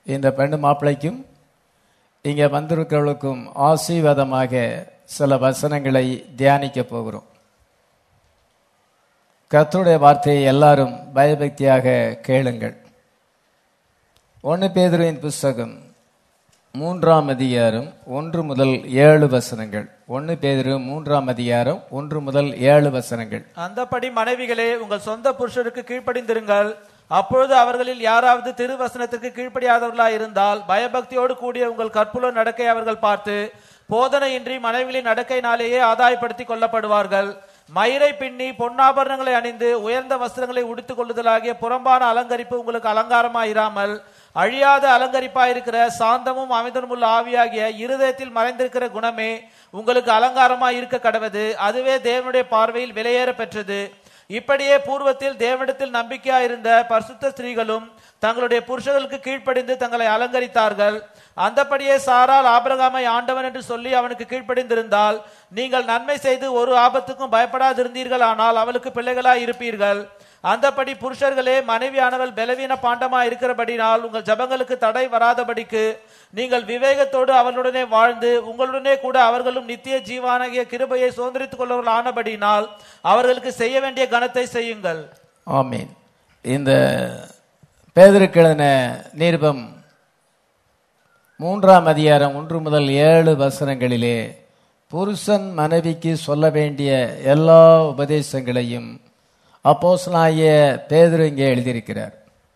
இந்த பெண்ணு மாப்பிள்ளைக்கும் இங்கே வந்திருக்கிறவர்களுக்கும் ஆசீர்வாதமாக சில வசனங்களை தியானிக்க போகிறோம் கர்த்தருடைய வார்த்தையை எல்லாரும் பயபக்தியாக கேளுங்கள் ஒன்று பேதுருவின் புஸ்தகம் மூன்றாம் அதிகாரம் ஒன்று முதல் ஏழு வசனங்கள் ஒன்று பேதுரு மூன்றாம் அதிகாரம் ஒன்று முதல் ஏழு வசனங்கள் அந்தப்படி மனைவிகளே உங்கள் சொந்த புருஷருக்கு கீழ்ப்படிந்திருங்கள் அப்பொழுது அவர்களில் யாராவது திருவசனத்திற்கு கீழ்ப்படியாதவர்களாய் இருந்தால் பயபக்தியோடு கூடிய உங்கள் கற்புல நடக்கை அவர்கள் பார்த்து போதனையின்றி மனைவிகளின் நடக்கையினாலேயே ஆதாயப்படுத்திக் கொள்ளப்படுவார்கள் மயிரை பின்னி பொன்னாபரணங்களை அணிந்து உயர்ந்த வஸ்திரங்களை உடுத்துக் கொள்ளுதலாகிய புறம்பான அலங்கரிப்பு உங்களுக்கு அலங்காரமாயிராமல் அழியாத அலங்கரிப்பாயிருக்கிற சாந்தமும் அமைதலுமுள்ள ஆவியாகிய இருதயத்தில் மறைந்திருக்கிற குணமே உங்களுக்கு அலங்காரமாய் இருக்க கடவது அதுவே தேவனுடைய பார்வையில் விலையேற பெற்றது இப்படியே பூர்வத்தில் தேவனிடத்தில் நம்பிக்கையா இருந்த பரிசுத்த ஸ்திரீகளும் தங்களுடைய புருஷர்களுக்கு கீழ்ப்படிந்து தங்களை அலங்கரித்தார்கள் அந்தபடியே சாரால் ஆபிரகாமை ஆண்டவன் என்று சொல்லி அவனுக்கு கீழ்ப்படிந்திருந்தால் நீங்கள் நன்மை செய்து ஒரு ஆபத்துக்கும் பயப்படாதிருந்தீர்கள் ஆனால் அவளுக்கு பிள்ளைகளாய் இருப்பீர்கள் அந்தபடி புருஷர்களே மனைவியானவள் பலவீன பாண்டமா இருக்கிறபடினால் உங்கள் ஜபங்களுக்கு தடை வராதபடிக்கு நீங்கள் விவேகத்தோடு அவளுடனே வாழ்ந்து உங்களுடனே கூட அவர்களும் நித்திய ஜீவானகிய கிருபையை சுதந்திரித்துக் கொள்ளவர்கள் ஆனபடினால் அவர்களுக்கு செய்ய வேண்டிய கணத்தை செய்யுங்கள் ஆமீன் இந்த பேதருக்கிழன நிருபம் மூன்றாம் அதிகாரம் ஒன்று முதல் ஏழு வசனங்களிலே புருஷன் மனைவிக்கு சொல்ல வேண்டிய எல்லா உபதேசங்களையும் அப்போஸ்தலனாகிய பேதுரு இங்கே எழுதியிருக்கிறார்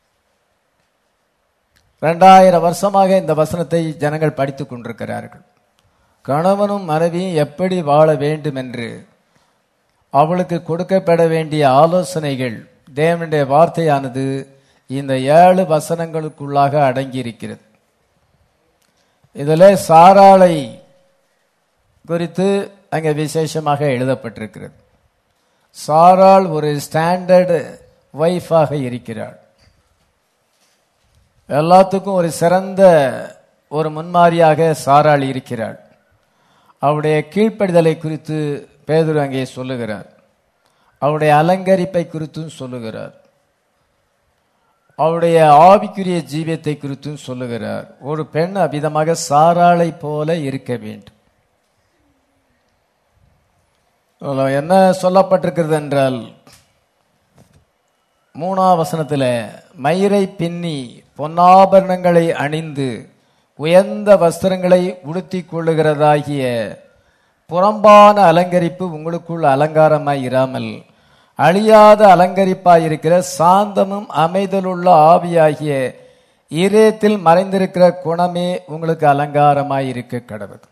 ரெண்டாயிரம் வருஷமாக இந்த வசனத்தை ஜனங்கள் படித்துக் கொண்டிருக்கிறார்கள் கணவனும் மனைவியும் எப்படி வாழ வேண்டும் என்று அவளுக்கு கொடுக்கப்பட வேண்டிய ஆலோசனைகள் தேவனுடைய வார்த்தையானது இந்த ஏழு வசனங்களுக்குள்ளாக அடங்கியிருக்கிறது இதில் சாராளை குறித்து அங்கே விசேஷமாக எழுதப்பட்டிருக்கிறது சாராள் ஒரு ஸ்டாண்டர்டு ஒய்ஃபாக இருக்கிறாள் எல்லாத்துக்கும் ஒரு சிறந்த ஒரு முன்மாதிரியாக சாராள் இருக்கிறாள் அவருடைய கீழ்ப்படிதலை குறித்து பேதுரு அங்கே சொல்லுகிறார் அவருடைய அலங்கரிப்பை குறித்தும் சொல்லுகிறார் அவருடைய ஆவிக்குரிய ஜீவியத்தை குறித்தும் சொல்லுகிறார் ஒரு பெண் அவ்விதமாக சாராளை போல இருக்க வேண்டும் அதுல என்ன சொல்லப்பட்டிருக்கிறது என்றால் மூணாம் வசனத்தில் மயிரை பின்னி பொன்னாபரணங்களை அணிந்து உயர்ந்த வஸ்திரங்களை உடுத்திக் கொள்ளுகிறதாகிய புறம்பான அலங்கரிப்பு உங்களுக்குள் அலங்காரமாய் இராமல் அழியாத அலங்கரிப்பாய் இருக்கிற சாந்தமும் அமைதலுள்ள ஆவியாகிய இதயத்தில் மறைந்திருக்கிற குணமே உங்களுக்கு அலங்காரமாய் இருக்க கடவுது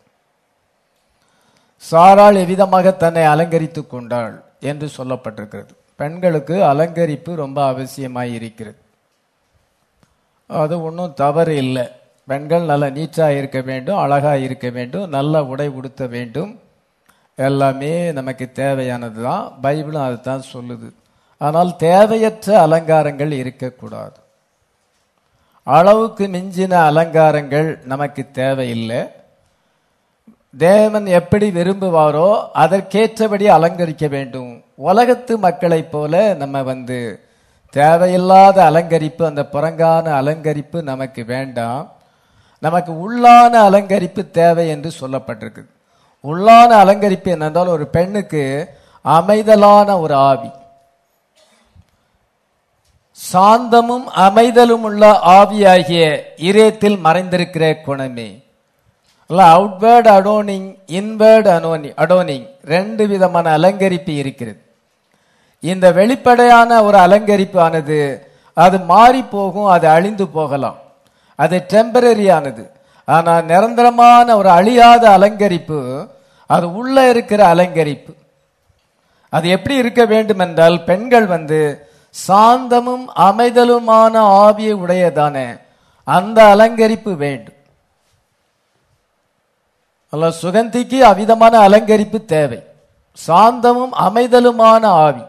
சாராள் எவ்விதமாக தன்னை அலங்கரித்துக் கொண்டாள் என்று சொல்லப்பட்டிருக்கிறது பெண்களுக்கு அலங்கரிப்பு ரொம்ப அவசியமாய் இருக்கிறது அது ஒன்றும் தவறு இல்லை பெண்கள் நல்ல நீச்சாக இருக்க வேண்டும் அழகாக இருக்க வேண்டும் நல்ல உடை உடுத்த வேண்டும் எல்லாமே நமக்கு தேவையானது தான் பைபிளும் அதுதான் சொல்லுது ஆனால் தேவையற்ற அலங்காரங்கள் இருக்கக்கூடாது அளவுக்கு மிஞ்சின அலங்காரங்கள் நமக்கு தேவையில்லை தேவன் எப்படி விரும்புவாரோ அதற்கேற்றபடி அலங்கரிக்க வேண்டும் உலகத்து மக்களைப் போல நம்ம வந்து தேவையில்லாத அலங்கரிப்பு அந்த புறங்கான அலங்கரிப்பு நமக்கு வேண்டாம் நமக்கு உள்ளான அலங்கரிப்பு தேவை என்று சொல்லப்பட்டிருக்கு உள்ளான அலங்கரிப்பு என்னென்றால் ஒரு பெண்ணுக்கு அமைதலான ஒரு ஆவி சாந்தமும் அமைதலும் உள்ள ஆவியாகிய இதயத்தில் மறைந்திருக்கிற குணமே அவுட்வேர்ட் அடோனிங் இன்வேர்ட் அனோனி அடோனிங் ரெண்டு விதமான அலங்கரிப்பு இருக்கிறது இந்த வெளிப்படையான ஒரு அலங்கரிப்பு ஆனது அது மாறி போகும் அது அழிந்து போகலாம் அது டெம்பரரியானது ஆனா நிரந்தரமான ஒரு அழியாத அலங்கரிப்பு அது உள்ள இருக்கிற அலங்கரிப்பு அது எப்படி இருக்க வேண்டும் என்றால் பெண்கள் வந்து சாந்தமும் அமைதலுமான ஆவியை உடையதான அந்த அலங்கரிப்பு வேண்டும் அல்ல சுகந்திக்கு அவிதமான அலங்கரிப்பு தேவை சாந்தமும் அமைதலுமான ஆவி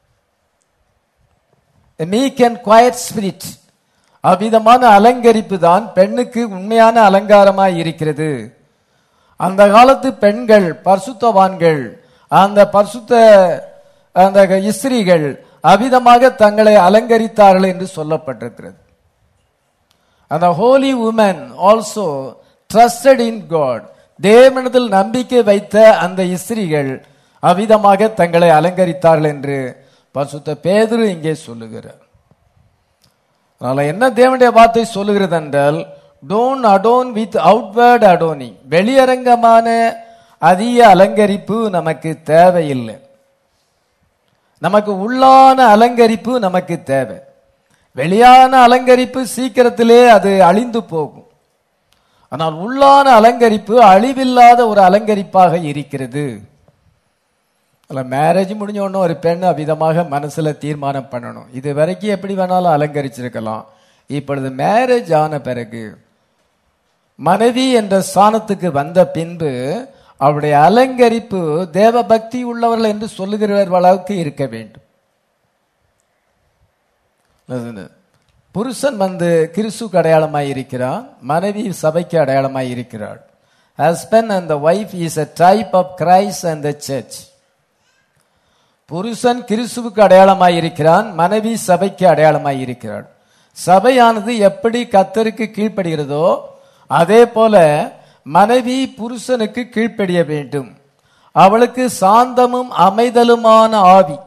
மீக் அண்ட் குவயட் ஸ்பிரிட் அவ்விதமான அலங்கரிப்பு தான் பெண்ணுக்கு உண்மையான அலங்காரமாய் இருக்கிறது அந்த காலத்து பெண்கள் பரிசுத்தவான்கள் அந்த பரிசுத்த அந்த இஸ்ரீகள் அவிதமாக தங்களை அலங்கரித்தார்கள் என்று சொல்லப்பட்டிருக்கிறது அந்த holy woman also trusted in God தேவனிடத்தில் நம்பிக்கை வைத்த அந்த இஸ்திரிகள் அவ்விதமாக தங்களை அலங்கரித்தார்கள் என்று பரிசுத்த பேதுரு இங்கே சொல்லுகிறார் அதனால என்ன தேவனுடைய வார்த்தை சொல்லுகிறது என்றால் don't adorn with outward adorning வெளியரங்கமான அதிக அலங்கரிப்பு நமக்கு தேவையில்லை நமக்கு உள்ளான அலங்கரிப்பு நமக்கு தேவை வெளியான அலங்கரிப்பு சீக்கிரத்திலே அது அழிந்து போகும் ஆனால் உள்ளான அலங்கரிப்பு அழிவில்லாத ஒரு அலங்கரிப்பாக இருக்கிறது அல்ல மேரேஜ் முடிஞ்ச உடனே ஒரு பெண் அவ்விதமாக மனசுல தீர்மானம் பண்ணணும் இது வரைக்கும் எப்படி வேணாலும் அலங்கரிச்சிருக்கலாம் இப்பொழுது மேரேஜ் ஆன பிறகு மனைவி என்ற ஸ்தானத்துக்கு வந்த பின்பு அவருடைய அலங்கரிப்பு தேவ பக்தி உள்ளவர்கள் என்று சொல்லுகிறவர் அளவுக்கு இருக்க வேண்டும் அது புருஷன் வந்து கிறிஸ்துக்கு அடையாளமாய் இருக்கிறான் மனைவி சபைக்கு அடையாளமாய் இருக்கிறாள் husband and the wife is a type of Christ and the church புருஷன் கிறிஸ்துவுக்கு அடையாளமாய் இருக்கிறான் மனைவி சபைக்கு அடையாளமாய் இருக்கிறாள் சபையானது எப்படி கத்தருக்கு கீழ்ப்படுகிறதோ அதே போல மனைவி புருஷனுக்கு கீழ்ப்படிய வேண்டும் அவளுக்கு சாந்தமும் அமைதலுமான ஆவி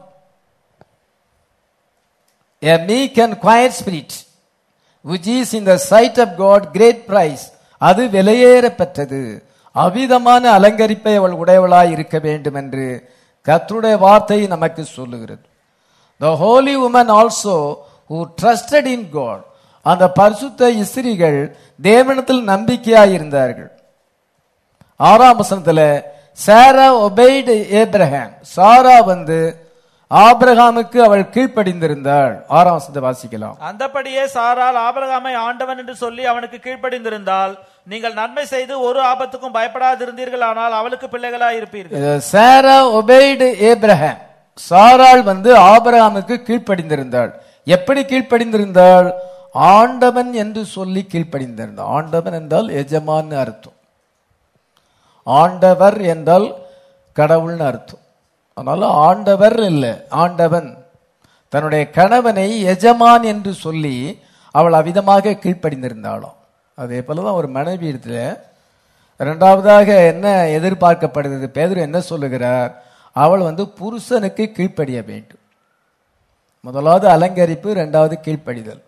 a meek and quiet spirit which is in the sight of God great price அது விலையேறப்பெற்றது அவிதமான அலங்கரிப்பை அவள் உடையவளாய் இருக்க வேண்டும் என்று கர்த்தருடைய வார்த்தை நமக்கு சொல்லுகிறது the holy woman also who trusted in God அந்த பரிசுத்த இஸ்திரிகள் தேவனத்தில் நம்பிக்கையாய் இருந்தார்கள் ஆறாம் வசனத்துல சாரா ஒபெய்டு ஏப்ரஹாம் சாரா வந்து ஆபிரகாமுக்கு அவள் கீழ்ப்படிந்திருந்தாள் ஆறாம் வசனத்தை வாசிக்கலாம் அந்தபடியே சாரால் ஆபிரகாமை ஆண்டவன் என்று சொல்லி அவனுக்கு கீழ்ப்படிந்திருந்தால் நீங்கள் நன்மை செய்து ஒரு ஆபத்துக்கும் பயப்படாதிருந்தீர்கள் ஆனால் அவளுக்கு பிள்ளைகளாய் இருப்பீர்கள் சாரா ஒபெய்டு ஏப்ரஹாம் சாராள் வந்து ஆபிரகாமுக்கு கீழ்ப்படிந்திருந்தாள் எப்படி கீழ்ப்படிந்திருந்தாள் ஆண்டவன் என்று சொல்லி கீழ்ப்படிந்திருந்தாள் ஆண்டவன் என்றால் எஜமான் அர்த்தம் ஆண்டவர் என்றால் கடவுள்னு அர்த்தம் அதனால ஆண்டவர் இல்லை ஆண்டவன் தன்னுடைய கணவனை எஜமான் என்று சொல்லி அவள் அவிதமாக கீழ்ப்படிந்திருந்தாளாம் அதே போலதான் ஒரு மனைவி இடத்துல இரண்டாவதாக என்ன எதிர்பார்க்கப்படுகிறது பேதர் என்ன சொல்லுகிறார் அவள் வந்து புருஷனுக்கு கீழ்ப்படிய வேண்டும் முதலாவது அலங்கரிப்பு இரண்டாவது கீழ்ப்படிதல்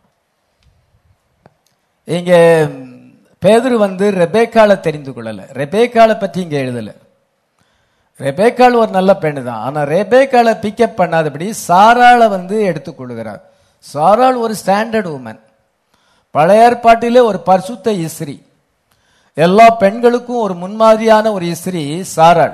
இங்க பேதுரு வந்து ரெபேக்கால தெரிந்து கொள்ளல ரெபேக்கால பற்றி இங்க எழுதல ரெபேக்கால் ஒரு நல்ல பெண்ணு தான் ஆனா ரெபேக்கால பிக்கப் பண்ணாதபடி சாராளை வந்து எடுத்துக்கொள்கிறார் சாராள் ஒரு ஸ்டாண்டர்ட் உமன் பழைய ஏற்பாட்டிலே ஒரு பரிசுத்த இஸ்ரீ எல்லா பெண்களுக்கும் ஒரு முன்மாதிரியான ஒரு இஸ்ரீ சாராள்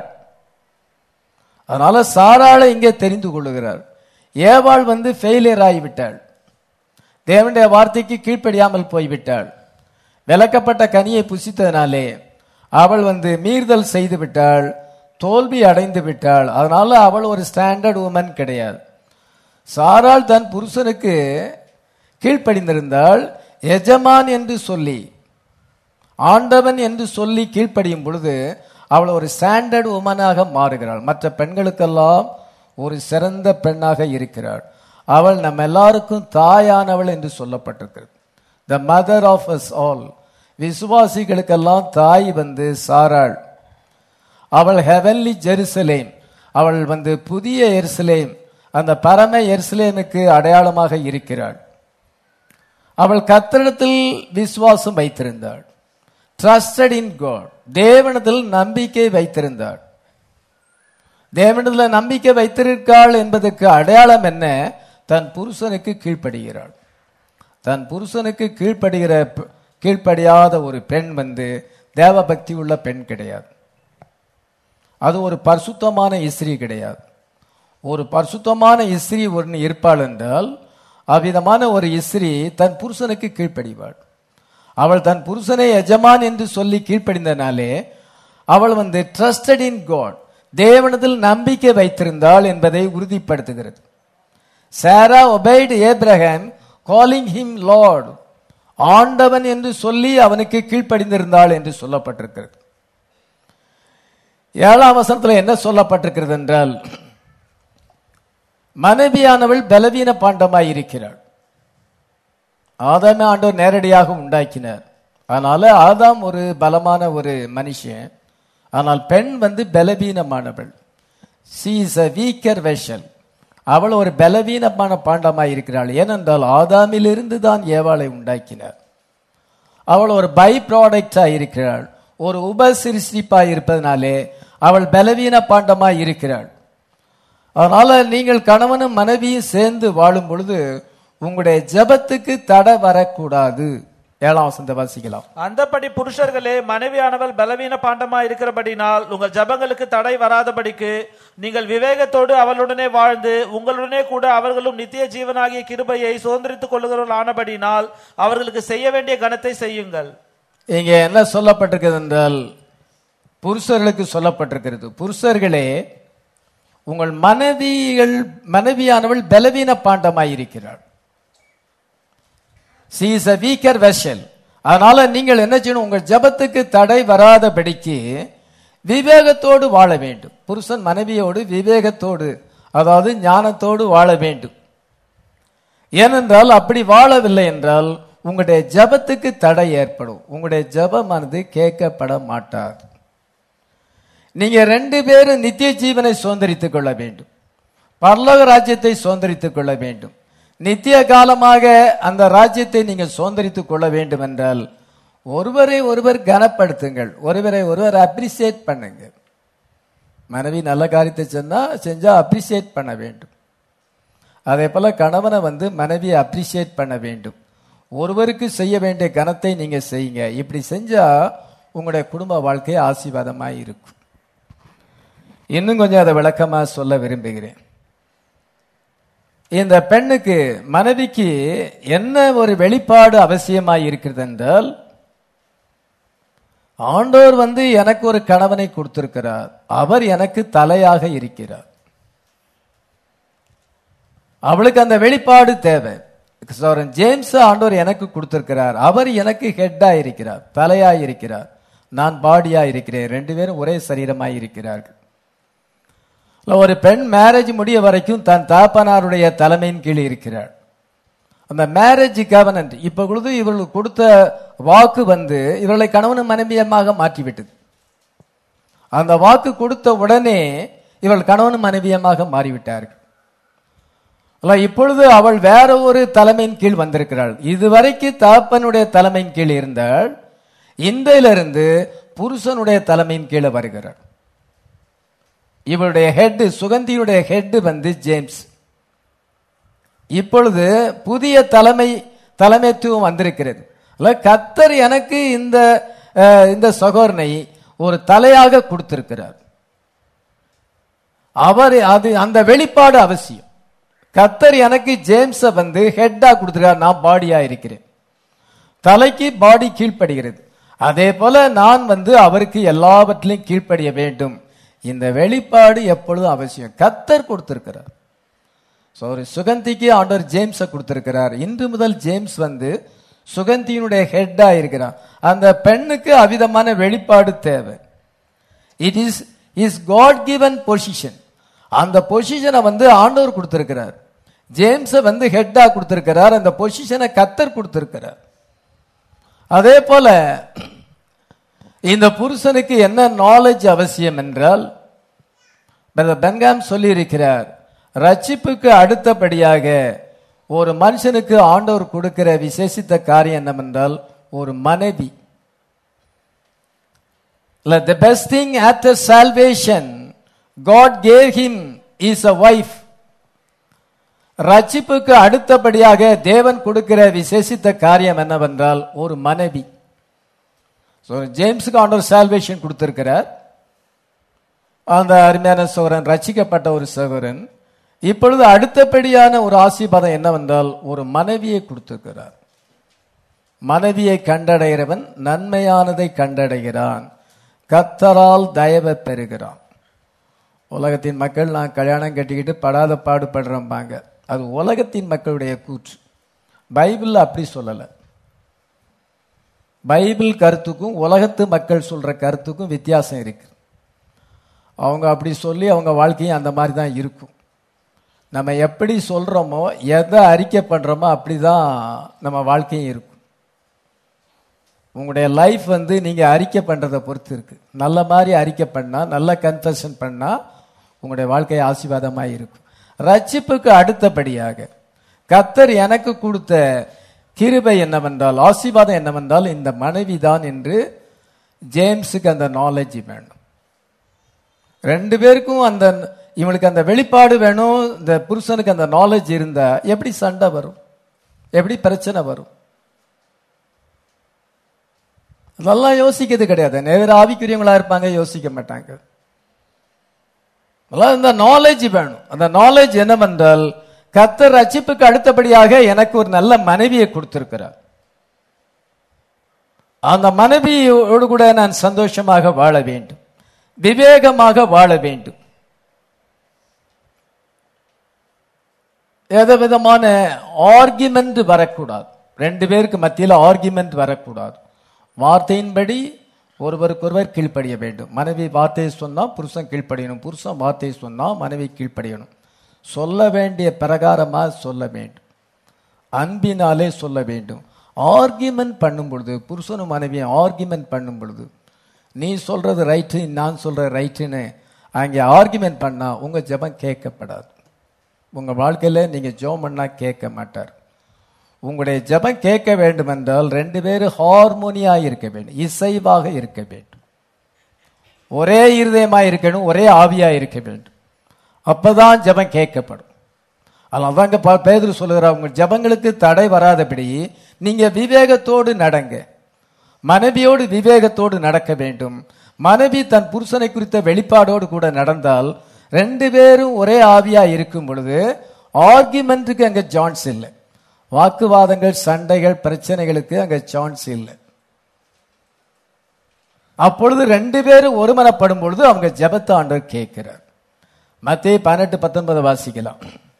அதனால சாராளை இங்கே தெரிந்து கொள்ளுகிறார் ஏவாள் வந்து ஃபெயிலியர் ஆகிவிட்டாள் தேவனுடைய வார்த்தைக்கு கீழ்ப்படியாமல் போய்விட்டாள் விளக்கப்பட்ட கனியை புசித்ததினாலே அவள் வந்து மீறுதல் செய்து விட்டாள் தோல்வி அடைந்து விட்டாள் அதனால அவள் ஒரு ஸ்டாண்டர்ட் உமன் கிடையாது சாராள் தன் புருஷனுக்கு கீழ்ப்படிந்திருந்தால் எஜமான் என்று சொல்லி ஆண்டவன் என்று சொல்லி கீழ்ப்படியும் பொழுது அவள் ஒரு ஸ்டாண்டர்ட் உமனாக மாறுகிறாள் மற்ற பெண்களுக்கெல்லாம் ஒரு சிறந்த பெண்ணாக இருக்கிறாள் அவள் நம்ம எல்லாருக்கும் தாயானவள் என்று சொல்லப்பட்டிருக்கிறது the mother of us all விசுவாசிகளுக்கெல்லாம் தாய் வந்து சாராள் அவள் ஹெவன்லி ஜெருசலேம் அவள் வந்து புதிய எருசலேம் அந்த பரம எருசலேமுக்கு அடையாளமாக இருக்கிறாள் அவள் கத்திரிடத்தில் விசுவாசம் வைத்திருந்தாள் ட்ரஸ்டட் இன் காட் தேவனத்தில் நம்பிக்கை வைத்திருந்தாள் தேவனத்தில் நம்பிக்கை வைத்திருக்காள் என்பதற்கு அடையாளம் என்ன தன் புருஷனுக்கு கீழ்ப்படுகிறாள் தன் புருஷனுக்கு கீழ்ப்படுகிற கீழ்ப்படியாத ஒரு பெண் வந்து தேவபக்தி உள்ள பெண் கிடையாது அது ஒரு பரிசுத்தமான இஸ்ரீ கிடையாது ஒரு பரிசுத்தமான இஸ்ரீ ஒன்று இருப்பாள் என்றால் அவ்விதமான ஒரு இஸ்ரீ தன் புருஷனுக்கு கீழ்ப்படிவாள் அவள் தன் புருஷனை எஜமான் என்று சொல்லி கீழ்ப்படிந்தனாலே அவள் வந்து ட்ரஸ்டட் இன் காட் தேவனத்தில் நம்பிக்கை வைத்திருந்தாள் என்பதை உறுதிப்படுத்துகிறது Sarah obeyed Abraham calling him lord ஆண்டவன் என்று சொல்லி அவனுக்கு கீழ்ப்படிந்திருந்தாள் என்று சொல்லப்பட்டிருக்கிறது ஏழாம் வசனத்தில் என்ன சொல்லப்பட்டிருக்கிறது என்றால் மனைவியானவள் பலவீன பாண்டமாய் இருக்கிறாள் ஆதாமே ஆண்டவர் நேரடியாக உண்டாக்கினார் அதனால ஆதாம் ஒரு பலமான ஒரு மனுஷன் ஆனால் பெண் வந்து பலவீனமானவள் she is a weaker vessel அவள் ஒரு பலவீனமான பாண்டமாய் இருக்கிறாள் ஏனென்றால் ஆதாமிலிருந்து தான் ஏவாளை உண்டாக்கினார் அவள் ஒரு பை ப்ராடக்டா இருக்கிறாள் ஒரு உபசிருஷ்டிப்பாய் இருப்பதனாலே அவள் பலவீன பாண்டமாய் இருக்கிறாள் அதனால நீங்கள் கணவனும் மனைவியும் சேர்ந்து வாழும் பொழுது உங்களுடைய ஜெபத்துக்கு தடை வரக்கூடாது ஏழாம் வசந்த வாசிக்கலாம் அந்தப்படி புருஷர்களே மனைவியானவள் பலவீன பாண்டமா இருக்கிறபடினால் உங்கள் ஜபங்களுக்கு தடை வராதபடிக்கு நீங்கள் விவேகத்தோடு அவளுடனே வாழ்ந்து உங்களுடனே கூட அவர்களும் நித்திய ஜீவனாகிய கிருபையை சுதந்திரித்துக் கொள்ளுகிறவர்கள் ஆனபடினால் அவர்களுக்கு செய்ய வேண்டிய கணத்தை செய்யுங்கள் இங்க என்ன சொல்லப்பட்டிருக்கிறது என்றால் புருஷர்களுக்கு சொல்லப்பட்டிருக்கிறது புருஷர்களே உங்கள் மனைவிகள் மனைவியானவள் பலவீன பாண்டமாய் இருக்கிறாள் she is a weaker vessel அதனால நீங்கள் என்ன செய்யணும் உங்கள் ஜெபத்துக்கு தடை வராதபடிக்கு விவேகத்தோடு வாழ வேண்டும் புருஷன் மனைவியோடு விவேகத்தோடு அதாவது ஞானத்தோடு வாழ வேண்டும் ஏனென்றால் அப்படி வாழவில்லை என்றால் உங்களுடைய ஜெபத்துக்கு தடை ஏற்படும் உங்களுடைய ஜெபமானது கேட்கப்பட மாட்டாது நீங்க ரெண்டு பேரும் நித்திய ஜீவனை சுதந்திரித்துக் கொள்ள வேண்டும் பரலோக ராஜ்யத்தை சுதந்திரித்துக் கொள்ள வேண்டும் நித்திய காலமாக அந்த ராஜ்யத்தை நீங்கள் சுதந்திரித்துக் கொள்ள வேண்டும் என்றால் ஒருவரை ஒருவர் கனப்படுத்துங்கள் ஒருவரை ஒருவர் அப்ரிசியேட் பண்ணுங்க மனைவி நல்ல காரியத்தை செஞ்சா செஞ்சா அப்ரிசியேட் பண்ண வேண்டும் அதே போல கணவனை வந்து மனைவியை அப்ரிசியேட் பண்ண வேண்டும் ஒருவருக்கு செய்ய வேண்டிய கனத்தை நீங்க செய்யுங்க இப்படி செஞ்சா உங்களுடைய குடும்ப வாழ்க்கை ஆசீர்வாதமாய் இருக்கும் இன்னும் கொஞ்சம் அதை விளக்கமா சொல்ல விரும்புகிறேன் இந்த பெண்ணுக்கு மனைவிக்கு என்ன ஒரு வெளிப்பாடு அவசியமாய் இருக்கிறது என்றால் ஆண்டோர் வந்து எனக்கு ஒரு கணவனை கொடுத்திருக்கிறார் அவர் எனக்கு தலையாக இருக்கிறார் அவளுக்கு அந்த வெளிப்பாடு தேவை சோரன் ஜேம்ஸ் ஆண்டோர் எனக்கு கொடுத்திருக்கிறார் அவர் எனக்கு ஹெட்டா இருக்கிறார் தலையா இருக்கிறார் நான் பாடியா இருக்கிறேன் ரெண்டு பேரும் ஒரே சரீரமாய் இருக்கிறார்கள் இல்ல, ஒரு பெண் மேரேஜ் முடிய வரைக்கும் தன் தாப்பனாருடைய தலைமையின் கீழ் இருக்கிறாள் அந்த மேரேஜ் கவனன்ட் இப்ப பொழுது இவர்களுக்கு கொடுத்த வாக்கு வந்து இவர்களை கணவனும் மனைவியமாக மாற்றிவிட்டது அந்த வாக்கு கொடுத்த உடனே இவள் கணவனும் மனைவியமாக மாறிவிட்டார்கள் அல்ல, இப்பொழுது அவள் வேற ஒரு தலைமையின் கீழ் வந்திருக்கிறாள் இதுவரைக்கு தகப்பனுடைய தலைமையின் கீழ் இருந்தாள் இன்றையிலிருந்து புருஷனுடைய தலைமையின் கீழே வருகிறாள் இவளுடைய ஹெட் சுகந்தியுடைய ஹெட் வந்து ஜேம்ஸ் இப்பொழுது புதிய தலைமை தலைமைத்துவம் வந்திருக்கிறது அல்ல, கர்த்தர் எனக்கு இந்த அஹ், இந்த சகோதரனை ஒரு தலையாக கொடுத்திருக்கிறார் அவர் அது அந்த வெளிப்பாடு அவசியம் கர்த்தர் எனக்கு ஜேம்ஸ வந்து ஹெட்டா கொடுத்திருக்கார் நான் பாடியா இருக்கிறேன் தலைக்கு பாடி கீழ்ப்படுகிறது அதே போல நான் வந்து அவருக்கு எல்லாவற்றிலும் கீழ்ப்படிய வேண்டும் இந்த வெளிப்பாடு எப்பொழுதும் அவசியம் கத்தர் கொடுத்திருக்கிறார் ஸோ ஒரு சுகந்திக்கு ஆண்டவர் ஜேம்ஸை கொடுத்திருக்கிறார் இன்று முதல் ஜேம்ஸ் வந்து சுகந்தியினுடைய ஹெட்டா இருக்கிறார் அந்த பெண்ணுக்கு அவிதமான வெளிப்பாடு தேவை it is is God given position அந்த பொசிஷனை வந்து ஆண்டவர் கொடுத்திருக்கிறார் ஜேம்ஸை வந்து ஹெட்டா கொடுத்திருக்கிறார் அந்த பொசிஷனை கத்தர் கொடுத்திருக்கிறார் அதே போல இந்த புருஷனுக்கு என்ன நாலேஜ் அவசியம் என்றால் பிரதர் பென்காம் சொல்லியிருக்கிறார் ரட்சிப்புக்கு அடுத்தபடியாக ஒரு மனுஷனுக்கு ஆண்டவர் கொடுக்கிற விசேஷித்த காரியம் என்னவென்றால் ஒரு மனைவி the best thing after salvation God gave him is a wife ரட்சிப்புக்கு அடுத்தபடியாக தேவன் கொடுக்கிற விசேஷித்த காரியம் என்னவென்றால் ஒரு மனைவி ஸோ ஜேம்ஸுக்கு ஆண்டவர் சால்வேஷன் கொடுத்திருக்கிறார் அந்த அருமையான சோரன் ரட்சிக்கப்பட்ட ஒரு சகோதரன் இப்பொழுது அடுத்தபடியான ஒரு ஆசீர்வாதம் என்னவென்றால் ஒரு மனைவியை கொடுத்திருக்கிறார் மனைவியை கண்டடைகிறவன் நன்மையானதை கண்டடைகிறான் கத்தரால் தயவை பெறுகிறான் உலகத்தின் மக்கள் நான் கல்யாணம் கட்டிக்கிட்டு படாத பாடுபடுறோம்பாங்க அது உலகத்தின் மக்களுடைய கூற்று பைபிள் அப்படி சொல்லலை பைபிள் கருத்துக்கும் உலகத்து மக்கள் சொல்ற கருத்துக்கும் வித்தியாசம் இருக்கு அவங்க அப்படி சொல்லி அவங்க வாழ்க்கையும் அந்த மாதிரி தான் இருக்கும் நம்ம எப்படி சொல்றோமோ எதை அறிக்கை பண்றோமோ அப்படிதான் நம்ம வாழ்க்கையும் இருக்கும் உங்களுடைய லைஃப் வந்து நீங்க அறிக்கை பண்றதை பொறுத்து இருக்கு நல்ல மாதிரி அறிக்கை பண்ணா நல்ல கன்ஃபெஷன் பண்ணா உங்களுடைய வாழ்க்கை ஆசீர்வாதமாக இருக்கும் ரட்சிப்புக்கு அடுத்தபடியாக கத்தர் எனக்கு கொடுத்த கிருபை என்னவென்றால் ஆசீர்வாதம் என்னவென்றால் இந்த மனைவி தான் என்று ஜேம்ஸுக்கு அந்த நாலேஜ் வேணும் ரெண்டு பேருக்கும் அந்த இவனுக்கு அந்த வெளிப்பாடு வேணும் இந்த புருஷனுக்கு அந்த நாலேஜ் இருந்தா எப்படி சண்டை வரும் எப்படி பிரச்சனை வரும் அதெல்லாம் யோசிக்கிறது கிடையாது நேர ஆவிக்குரியவங்களா இருப்பாங்க யோசிக்க மாட்டாங்க அதெல்லாம் இந்த நாலேஜ் வேணும் அந்த நாலேஜ் என்னவென்றால் கத்தர் ரட்சிப்புக்கு அடுத்தபடியாக எனக்கு ஒரு நல்ல மனைவியை கொடுத்திருக்கிறார் அந்த மனைவியோடு கூட நான் சந்தோஷமாக வாழ வேண்டும் விவேகமாக வாழ வேண்டும் எத விதமான ஆர்கியுமெண்ட் வரக்கூடாது ரெண்டு பேருக்கு மத்தியில் ஆர்கியுமெண்ட் வரக்கூடாது வார்த்தையின்படி ஒருவருக்கொருவர் கீழ்ப்படிய வேண்டும் மனைவி வார்த்தையை சொன்னா புருஷன் கீழ்ப்படியணும் புருஷன் வார்த்தையை சொன்னா மனைவி கீழ்ப்படியணும் சொல்ல வேண்டிய பிரகாரமா சொல்ல வேண்டும் அன்பினாலே சொல்ல வேண்டும் ஆர்கியுமெண்ட் பண்ணும் பொழுது புருஷனும் மனைவியும் ஆர்கியுமெண்ட் பண்ணும் பொழுது நீ சொல்றது ரைட்டு நான் சொல்ற ரைட்டுன்னு அங்கே ஆர்கியுமெண்ட் பண்ணா உங்க ஜெபம் கேட்கப்படாது உங்க வாழ்க்கையில நீங்க ஜெபம் பண்ணா கேட்க மாட்டார் உங்களுடைய ஜெபம் கேட்க வேண்டும் என்றால் ரெண்டு பேரும் ஹார்மோனியா இருக்க வேண்டும் இசைவாக இருக்க வேண்டும் ஒரே இருதயமா இருக்கணும் ஒரே ஆவியா இருக்க வேண்டும் அப்பதான் ஜெபம் கேட்கப்படும் அதனால்தாங்க பேதர் சொல்லுகிறார் உங்க ஜெபங்களுக்கு தடை வராதபடி நீங்க விவேகத்தோடு நடங்க மனைவியோடு விவேகத்தோடு நடக்க வேண்டும் மனைவி தன் புருஷனை குறித்த வெளிப்பாடோடு கூட நடந்தால் ரெண்டு பேரும் ஒரே ஆவியா இருக்கும் பொழுது ஆர்குமெண்ட்டுக்கு அங்க சான்ஸ் இல்லை வாக்குவாதங்கள் சண்டைகள் பிரச்சனைகளுக்கு அங்க சான்ஸ் இல்லை அப்பொழுது ரெண்டு பேரும் ஒருமனப்படும் பொழுது அவங்க ஜெபத்தை ஆண்டவர் கேட்கிறார் மத்திய பதினெட்டு பத்தொன்பது வாசிக்கலாம்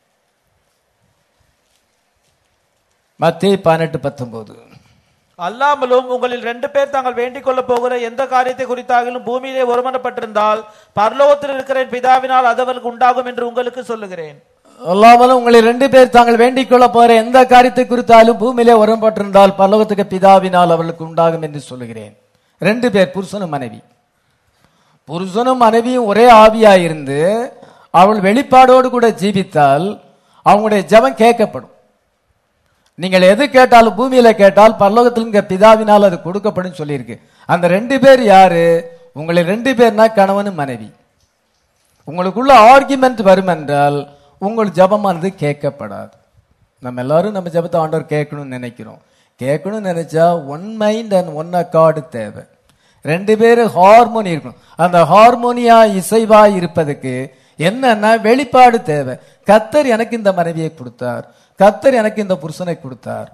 மத்திய பதினெட்டு பத்தொன்பது அல்லாமலும் உங்களில் ரெண்டு பேர் தாங்கள் வேண்டிக் கொள்ள போகிற எந்த காரியத்தை குறித்தாகிலும் பூமியிலே ஒருமனப்பட்டிருந்தால் பரலோகத்தில் இருக்கிற என் பிதாவினால் அது அவர்களுக்கு உண்டாகும் என்று உங்களுக்கு சொல்லுகிறேன் அல்லாமலும் உங்களை ரெண்டு பேர் தாங்கள் வேண்டிக் கொள்ள போற எந்த காரியத்தை குறித்தாலும் பூமியிலே உரம்பட்டிருந்தால் பரலோகத்துக்கு பிதாவினால் அவர்களுக்கு உண்டாகும் என்று சொல்லுகிறேன் ரெண்டு பேர் புருஷனும் மனைவி புருஷனும் மனைவியும் ஒரே ஆவியா இருந்து அவள் வெளிப்பாடோடு கூட ஜீவித்தால் அவங்களுடைய ஜெபம் கேட்கப்படும் நீங்கள் எது கேட்டாலும் பூமியில கேட்டால் பரலோகத்தில் இங்க பிதாவினால் அது கொடுக்கப்படும் சொல்லியிருக்கு அந்த ரெண்டு பேர் யாரு உங்களை ரெண்டு பேர்னா கணவனும் மனைவி உங்களுக்குள்ள ஆர்குமெண்ட் வரும் என்றால் உங்கள் ஜபமானது கேட்கப்படாது நம்ம எல்லாரும் நம்ம ஜபத்தை ஆண்டவர் கேட்கணும்னு நினைக்கிறோம் கேட்கணும்னு நினைச்சா one mind and one accord தேவை ரெண்டு பேரும் ஹார்மோனி இருக்கணும் அந்த ஹார்மோனியா இசைவா இருப்பதுக்கு என்னன்னா வெளிப்பாடு தேவை கத்தர் எனக்கு இந்த மனைவியை கொடுத்தார் கத்தர் எனக்கு இந்த புருஷனை கொடுத்தார்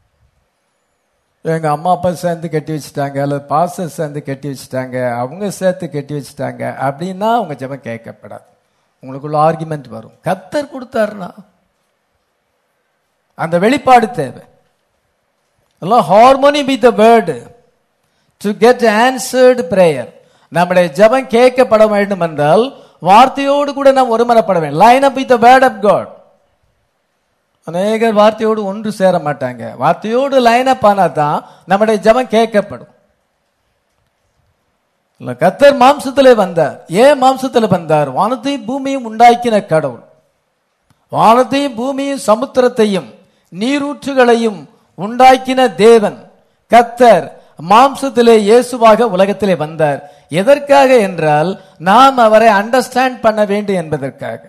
எங்க அம்மா அப்பா சேர்ந்து கட்டி வச்சுட்டாங்க அல்லது பாச சேர்ந்து கட்டி வச்சுட்டாங்க அவங்க சேர்த்து கட்டி வச்சுட்டாங்க அப்படின்னா உங்க ஜெபம் கேட்கப்படாது உங்களுக்குள்ள ஆர்குமெண்ட் வரும் கத்தர் கொடுத்தாருன்னா அந்த வெளிப்பாடு தேவை எல்லாம் harmony with the word to get answered prayer நம்முடைய ஜெபம் கேட்கப்பட வேண்டும் என்றால் வார்த்தையோடு கூட நாம் ஒருமனப்பட வேண்டும் line up with the word of God அநேகர் வார்த்தையோடு ஒன்று சேர மாட்டாங்க வார்த்தையோடு லைன் அப் ஆனா தான் நம்முடைய ஜெபம் கேட்கப்படும் இல்ல கத்தர் மாம்சத்திலே வந்தார் ஏன் மாம்சத்தில் வந்தார் வானத்தையும் பூமியும் உண்டாக்கின கடவுள் வானத்தையும் பூமியும் சமுத்திரத்தையும் நீரூற்றுகளையும் உண்டாக்கின தேவன் கத்தர் மாம்சத்திலே இயேசுவாக உலகத்திலே வந்தார் எதற்காக என்றால் நாம் அவரை அண்டர்ஸ்டாண்ட் பண்ண வேண்டும் என்பதற்காக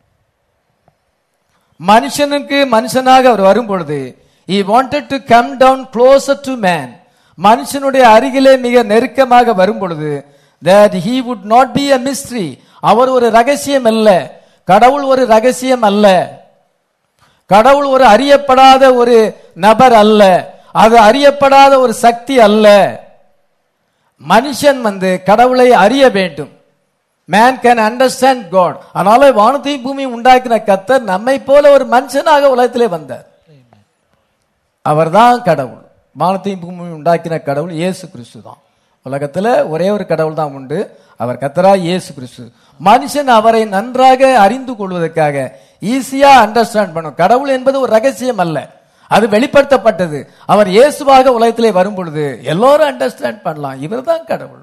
மனுஷனுக்கு மனுஷனாக அவர் வரும் பொழுது he wanted to come down closer to man மனுஷனுடைய அருகிலே மிக நெருக்கமாக வரும் பொழுது that he would not be a mystery அவர் ஒரு ரகசியம் அல்ல கடவுள் ஒரு ரகசியம் அல்ல கடவுள் ஒரு அறியப்படாத ஒரு நபர் அல்ல அது அறியப்படாத ஒரு சக்தி அல்ல மனுஷன் வந்து கடவுளை அறிய வேண்டும் மேன் கேன் அண்டர்ஸ்டாண்ட் காட் அதனால வானத்தையும் பூமியும் உண்டாக்கின கத்தர் நம்மை போல ஒரு மனுஷனாக உலகத்திலே வந்தார் அவர்தான் கடவுள் வானத்தையும் பூமியும் உண்டாக்கின கடவுள் இயேசு கிறிஸ்து தான் உலகத்துல ஒரே ஒரு கடவுள் தான் உண்டு அவர் கத்தரா இயேசு கிறிஸ்து மனுஷன் அவரை நன்றாக அறிந்து கொள்வதற்காக ஈஸியா அண்டர்ஸ்டாண்ட் பண்ணும் கடவுள் என்பது ஒரு ரகசியம் அல்ல அது வெளிப்படுத்தப்பட்டது அவர் இயேசுவாக உலகத்திலே வரும் பொழுது எல்லோரும் அண்டர்ஸ்டாண்ட் பண்ணலாம் இவர்தான் கடவுள்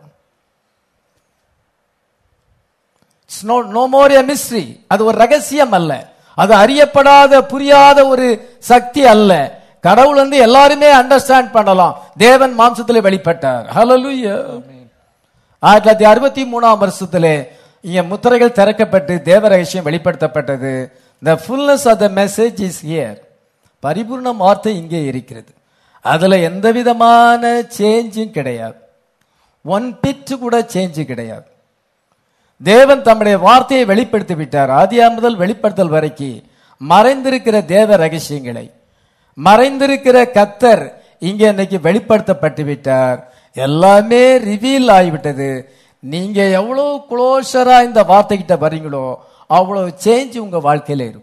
நோ மோர் எ மிஸ்ட்ரி அது ஒரு ரகசியம் அல்ல அது அறியப்படாத புரியாத ஒரு சக்தி அல்ல கடவுள் வந்து எல்லாருமே அண்டர்ஸ்டாண்ட் பண்ணலாம் தேவன் மாம்சத்திலே வெளிப்பட்டார் ஹalleluya ஆயிரத்தி தொள்ளாயிரத்தி அறுபத்தி மூணாம் வருஷத்திலே இங்க முத்திரைகள் திறக்கப்பட்டு தேவ ரகசியம் வெளிப்படுத்தப்பட்டது the fullness of the message is here பரிபூர்ண வார்த்தை இங்கே இருக்கிறது அதுல எந்த விதமான சேஞ்சும் கிடையாது ஒன் பிட் கூட சேஞ்சு கிடையாது தேவன் தம்முடைய வார்த்தையை வெளிப்படுத்தி விட்டார் ஆதியா முதல் வெளிப்படுத்தல் வரைக்கும் மறைந்திருக்கிற தேவ ரகசியங்களை மறைந்திருக்கிற கத்தர் இங்கே இன்னைக்கு வெளிப்படுத்தப்பட்டு விட்டார் எல்லாமே ரிவீல் ஆகிவிட்டது நீங்க எவ்வளவு க்ளோஸரா இந்த வார்த்தைகிட்ட வரீங்களோ அவ்வளவு சேஞ்ச் உங்க வாழ்க்கையில இருக்கும்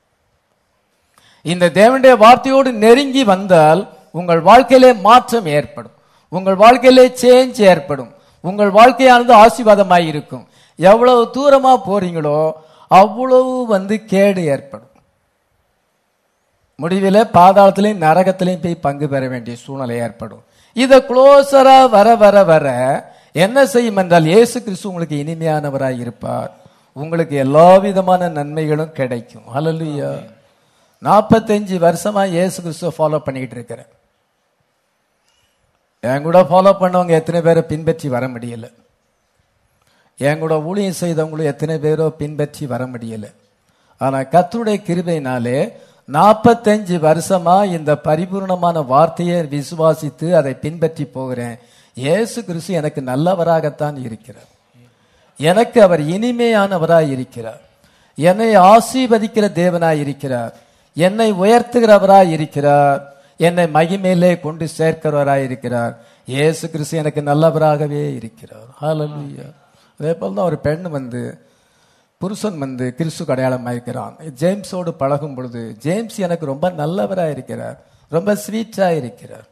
இந்த தேவனுடைய வார்த்தையோடு நெருங்கி வந்தால் உங்கள் வாழ்க்கையிலே மாற்றம் ஏற்படும் உங்கள் வாழ்க்கையிலே சேஞ்ச் ஏற்படும் உங்கள் வாழ்க்கையானது ஆசீர்வாதமாய் இருக்கும் எவ்வளவு தூரமா போறீங்களோ அவ்வளவு வந்து கேடு ஏற்படும் முடிவில் பாதாளத்திலையும் நரகத்திலையும் போய் பங்கு பெற வேண்டிய சூழ்நிலை ஏற்படும் இத க்ளோஸரா வர வர வர என்ன செய்யும் என்றால் இயேசு கிறிஸ்து உங்களுக்கு இனிமையானவராய் இருப்பார் உங்களுக்கு எல்லா விதமான நன்மைகளும் கிடைக்கும் ஹalleluya நாற்பத்தஞ்சு வருஷமா இயேசு கிறிஸ்துவ ஃபாலோ பண்ணிக்கிட்டு இருக்கிறேன் என் கூட ஃபாலோ பண்ணவங்க எத்தனை பேரை பின்பற்றி வர முடியல என் கூட ஊழியம் செய்தவங்களும் எத்தனை பேரோ பின்பற்றி வர முடியல ஆனா கர்த்தருடைய கிருபையினாலே நாற்பத்தஞ்சு வருஷமா இந்த பரிபூர்ணமான வார்த்தையை விசுவாசித்து அதை பின்பற்றி போகிறேன் இயேசு கிறிஸ்து எனக்கு நல்லவராகத்தான் இருக்கிறார் எனக்கு அவர் இனிமையானவராய் இருக்கிறார் என்னை ஆசீர்வதிக்கிற தேவனாய் இருக்கிறார் என்னை உயர்த்துகிறவராய் இருக்கிறார் என்னை மகிமையிலே கொண்டு சேர்க்கிறவராய் இருக்கிறார் இயேசு கிறிஸ்து எனக்கு நல்லவராகவே இருக்கிறார் ஹalleluya அதே போல தான் ஒரு பெண் வந்து புருஷன் வந்து கிறிஸ்து அடையாளமாக இருக்கிறான் ஜேம்ஸோடு பழகும் பொழுது ஜேம்ஸ் எனக்கு ரொம்ப நல்லவராக இருக்கிறார் ரொம்ப ஸ்வீட்டா இருக்கிறார்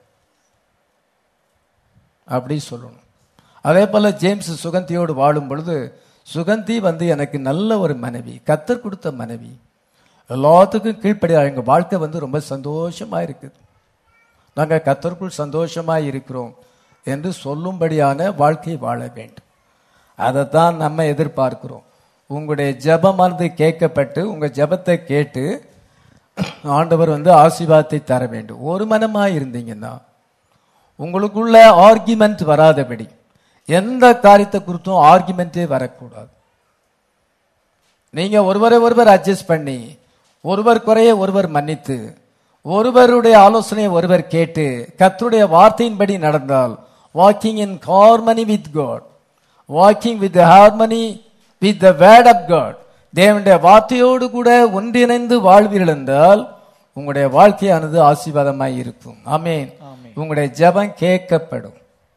அப்படி சொல்லணும் அதே போல ஜேம்ஸ் சுகந்தியோடு வாழும் பொழுது சுகந்தி வந்து எனக்கு நல்ல ஒரு மனைவி கத்தர் கொடுத்த மனைவி எல்லாத்துக்கும் கீழ்ப்படியா எங்க வாழ்க்கை வந்து ரொம்ப சந்தோஷமா இருக்குது நாங்க கத்தருக்குள் சந்தோஷமா இருக்கிறோம் என்று சொல்லும்படியான வாழ்க்கை வாழ வேண்டும் அதைத்தான் நம்ம எதிர்பார்க்கிறோம் உங்களுடைய ஜெபமானது கேட்கப்பட்டு உங்க ஜெபத்தை கேட்டு ஆண்டவர் வந்து ஆசீர்வாதத்தை தர வேண்டும் ஒரு மனமா இருந்தீங்கன்னா உங்களுக்குள்ள ஆர்கியுமெண்ட் வராதபடி எந்த காரியத்தை குறித்தும் ஆர்கியுமெண்டே வரக்கூடாது நீங்க ஒருவரை ஒருவர் அட்ஜஸ்ட் பண்ணி ஒருவர் குறைய ஒருவர் மன்னித்து ஒருவருடைய ஆலோசனையை ஒருவர் கேட்டு கர்த்தருடைய வார்த்தையின்படி நடந்தால் walking in harmony with God walking with harmony with the word of God தேவனுடைய வார்த்தையோடு கூட ஒன்றிணைந்து வாழ்வீர்கள் என்றால் உங்களுடைய வாழ்க்கையானது ஆசீர்வாதமாய் இருக்கும் ஆமென் உங்களுடைய ஜெபம் கேட்கப்படும்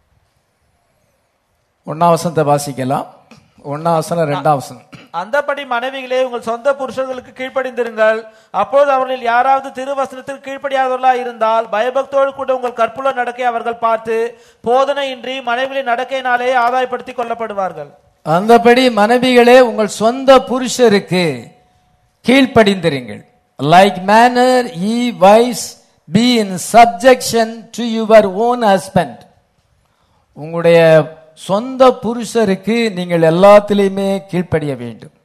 ஒன்னாம் வசனத்தை வாசிக்கலாம் ஒன்னாம் வசனம் ரெண்டாம் வசனம் அந்தபடி மனைவிகளே உங்கள் சொந்த புருஷர்களுக்கு கீழ்ப்படிந்திருங்கள் அப்பொழுது அவர்களில் யாராவது திருவசனத்தில் கீழ்ப்படியாதவர்களா இருந்தால் பயபக்தோடு கூட உங்கள் கற்புல நடக்கை அவர்கள் பார்த்து போதனையின்றி மனைவிகளின் நடக்கையினாலே ஆதாயப்படுத்திக் கொள்ளப்படுவார்கள் அந்தபடி மனைவிகளே உங்கள் சொந்த புருஷருக்கு கீழ்ப்படிந்திருங்கள் like manner ye wives be in subjection to your own husband உங்களுடைய சொந்த புருஷருக்கு நீங்கள் எல்லாத்திலையுமே கீழ்ப்படிய வேண்டும்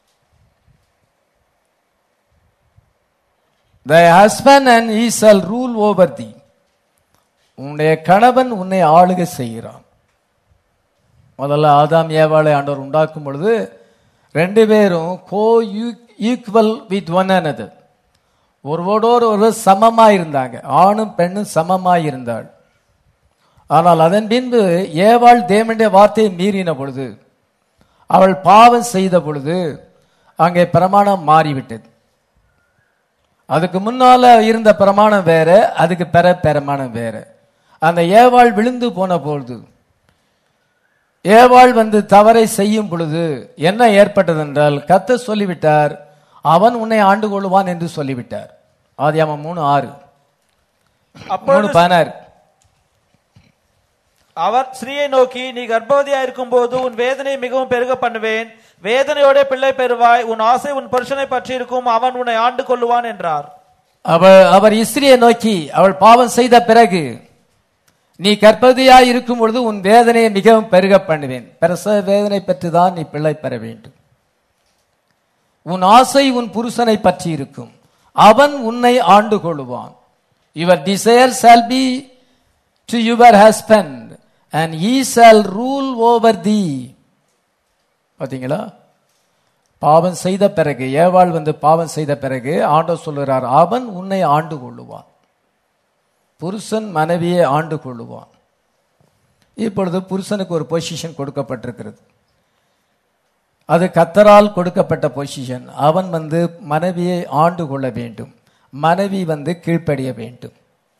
the husband and he shall rule over thee உன்னுடைய கணவன் உன்னை ஆளுகை செய்கிறான் முதல்ல ஆதாம் ஏவாளை ஆண்டவர் உண்டாக்கும் பொழுது ரெண்டு பேரும் co equal with one another ஒருவரோடு ஒரு சமமா இருந்தாங்க ஆணும் பெண்ணும் சமமா இருந்தாள் ஆனால் அதன் பின்பு ஏவாள் தேவனுடைய வார்த்தையை மீறின பொழுது அவள் பாவம் செய்த பொழுது அங்கே பிரமாணம் மாறிவிட்டது அதுக்கு முன்னால இருந்த பிரமாணம் வேற அதுக்கு பெற பிரமாணம் வேற அந்த ஏவாள் விழுந்து போன பொழுது ஏவாள் வந்து தவறை செய்யும் பொழுது என்ன ஏற்பட்டது என்றால் கத்த சொல்லிவிட்டார் அவன் உன்னை ஆண்டு கொள்வான் என்று சொல்லிவிட்டார் ஆதியாமம் மூணு ஆறு மூணு அப்பொழுது பதினாறு அவர் ஸ்ரீயை நோக்கி நீ கர்ப்பவதியா இருக்கும் போது உன் வேதனை மிகவும் பெருக பண்ணுவேன் வேதனையோட பிள்ளை பெறுவாய் உன் ஆசை உன் புருஷனை பற்றி இருக்கும் அவன் உன்னை ஆண்டு கொள்ளுவான் என்றார் அவள் அவர் இஸ்திரியை நோக்கி அவள் பாவம் செய்த பிறகு நீ கற்பதியாய் இருக்கும் பொழுது உன் வேதனையை மிகவும் பெருக பண்ணுவேன் பிரசவ வேதனை பற்றி தான் நீ பிள்ளை பெற வேண்டும் உன் ஆசை உன் புருஷனை பற்றி இருக்கும் அவன் உன்னை ஆண்டு கொள்ளுவான் your desire shall be to your husband and he shall rule over thee பாத்தீங்களா பாவம் செய்த பிறகு ஏவாள் வந்து பாவம் செய்த பிறகு ஆண்டவர் சொல்லுகிறார் அவன் உன்னை ஆண்டு கொள்ளுவான் புருஷன் மனைவியை ஆண்டு கொள்ளுவான் இப்பொழுது புருஷனுக்கு ஒரு பொசிஷன் கொடுக்கப்பட்டிருக்கிறது அது கத்தரால் கொடுக்கப்பட்ட பொசிஷன் அவன் வந்து மனைவியை ஆண்டு கொள்ள வேண்டும் மனைவி வந்து கீழ்ப்படிய வேண்டும்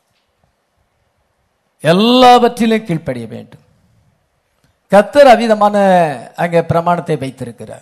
எல்லாவற்றிலும் கீழ்ப்படிய வேண்டும் கத்தர் அவிதமான அங்கே பிரமாணத்தை வைத்திருக்கிறார்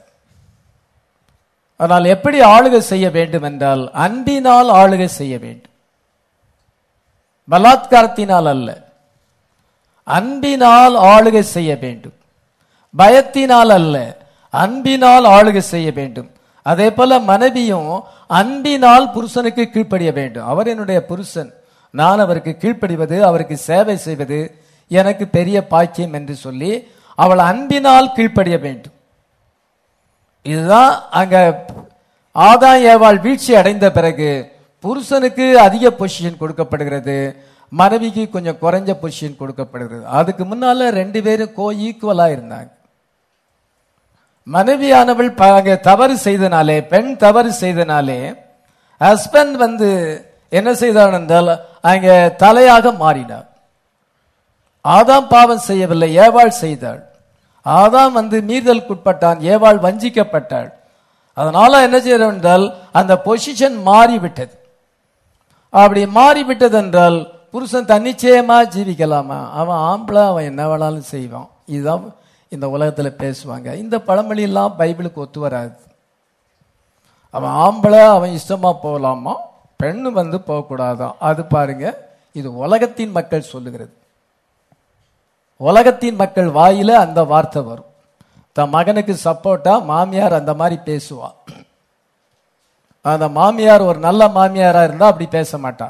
ஆனால் எப்படி ஆளுகை செய்ய வேண்டும் என்றால் அன்பினால் ஆளுகை செய்ய வேண்டும் பலாத்காரத்தினால் அல்ல அன்பினால் ஆளுகை செய்ய வேண்டும் பயத்தினால் அல்ல அன்பினால் ஆளுகை செய்ய வேண்டும் அதே போல மனைவியும் அன்பினால் புருஷனுக்கு கீழ்ப்படிய வேண்டும் அவர் என்னுடைய புருஷன் நான் அவருக்கு கீழ்ப்படிவது அவருக்கு சேவை செய்வது எனக்கு பெரிய பாக்கியம் என்று சொல்லி அவள் அன்பினால் கீழ்ப்படிய வேண்டும் இதுதான் அங்க ஆதாம் ஏவாள் வீழ்ச்சி அடைந்த பிறகு புருஷனுக்கு அதிக பொசிஷன் கொடுக்கப்படுகிறது மனைவிக்கு கொஞ்சம் குறைஞ்ச பொசிஷன் கொடுக்கப்படுகிறது அதுக்கு முன்னால ரெண்டு பேரும் கோ ஈக்குவலா இருந்தாங்க மனைவியானவள் ப- அங்க தவறு செய்தனாலே பெண் தவறு செய்தனாலே ஹஸ்பண்ட் வந்து என்ன செய்தார் என்றால் அங்க தலையாக மாறினார் ஆதாம் பாவம் செய்யவில்லை ஏவாள் செய்தாள் ஆதாம் வந்து மீறுதலுக்குட்பட்டான் ஏவாள் வஞ்சிக்கப்பட்டாள் அதனால என்ன செய்யறோம் என்றால் அந்த பொசிஷன் மாறிவிட்டது அப்படி மாறிவிட்டது என்றால் புருஷன் தன்னிச்சயமா ஜீவிக்கலாமா அவன் ஆம்பளை அவன் என்ன வேணாலும் செய்வான் இதுதான் இந்த உலகத்துல பேசுவாங்க இந்த பழமொழி எல்லாம் பைபிளுக்கு ஒத்து வராது அவன் ஆம்பளை அவன் இஷ்டமா போகலாமா பெண்ணு வந்து போகக்கூடாதான் அது பாருங்க இது உலகத்தின் மக்கள் சொல்லுகிறது உலகத்தின் மக்கள் வாயில அந்த வார்த்தை வரும் தன் மகனுக்கு சப்போர்ட்டா மாமியார் அந்த மாதிரி பேசுவா அந்த மாமியார் ஒரு நல்ல மாமியாரா இருந்தா அப்படி பேச மாட்டா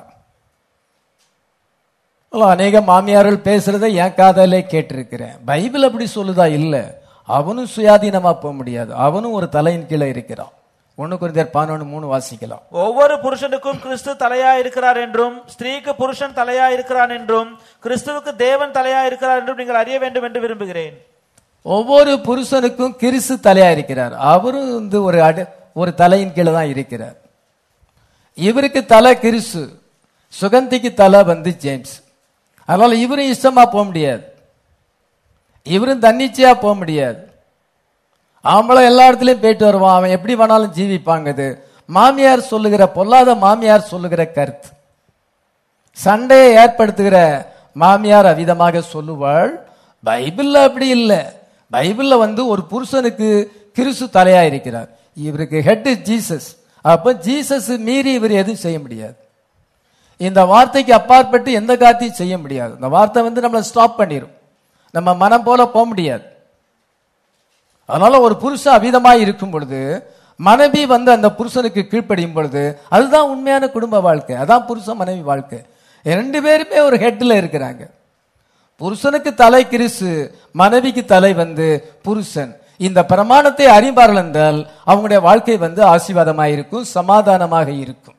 அல்ல, அநேக மாமியார்கள் பேசுறதை என் காதாலே கேட்டிருக்கிறேன் பைபிள் அப்படி சொல்லுதா இல்ல அவனும் சுயாதீனமா போக முடியாது அவனும் ஒரு தலையின் கீழே இருக்கிறான் ஒண்ணு குறைந்தர் பதினொன்று மூணு வாசிக்கலாம் ஒவ்வொரு புருஷனுக்கும் கிறிஸ்து தலையா இருக்கிறார் என்றும் ஸ்திரீக்கு புருஷன் தலையா இருக்கிறான் என்றும் கிறிஸ்துவுக்கு தேவன் தலையா இருக்கிறார் என்றும் நீங்கள் அறிய வேண்டும் என்று விரும்புகிறேன் ஒவ்வொரு புருஷனுக்கும் கிறிஸ்து தலையா இருக்கிறார் அவரும் வந்து ஒரு அடு ஒரு தலையின் கீழே தான் இருக்கிறார் இவருக்கு தலை கிறிஸ்து சுகந்திக்கு தலை வந்து ஜேம்ஸ் அதனால இவரும் இஷ்டமா போக முடியாது இவரும் தன்னிச்சையா போக முடியாது ஆம்பளை எல்லா இடத்துலயும் போயிட்டு வருவான் அவன் எப்படி வேணாலும் ஜீவிப்பாங்க இது மாமியார் சொல்லுகிற பொல்லாத மாமியார் சொல்லுகிற கருத்து சண்டையை ஏற்படுத்துகிற மாமியார் அவிதமாக சொல்லுவாள் பைபிள்ல அப்படி இல்லை பைபிள்ல வந்து ஒரு புருஷனுக்கு கிறிஸ்து தலையா இருக்கிறார் இவருக்கு ஹெட் ஜீசஸ் அப்ப ஜீசஸ் மீறி இவர் எதுவும் செய்ய முடியாது இந்த வார்த்தைக்கு அப்பாற்பட்டு எந்த காரியத்தையும் செய்ய முடியாது இந்த வார்த்தை வந்து நம்மளை ஸ்டாப் பண்ணிரும் நம்ம மனம் போல போக முடியாது அதனால ஒரு புருஷன் அவிதமாய் இருக்கும் பொழுது மனைவி வந்து அந்த புருஷனுக்கு கீழ்ப்படியும் பொழுது அதுதான் உண்மையான குடும்ப வாழ்க்கை அதான் புருஷன் மனைவி வாழ்க்கை ரெண்டு பேருமே ஒரு ஹெட்ல இருக்கிறாங்க புருஷனுக்கு தலை கிறிஸ்து மனைவிக்கு தலை வந்து புருஷன் இந்த பிரமாணத்தை அறிவார்கள் என்றால் அவங்களுடைய வாழ்க்கை வந்து ஆசீர்வாதமாக இருக்கும் சமாதானமாக இருக்கும்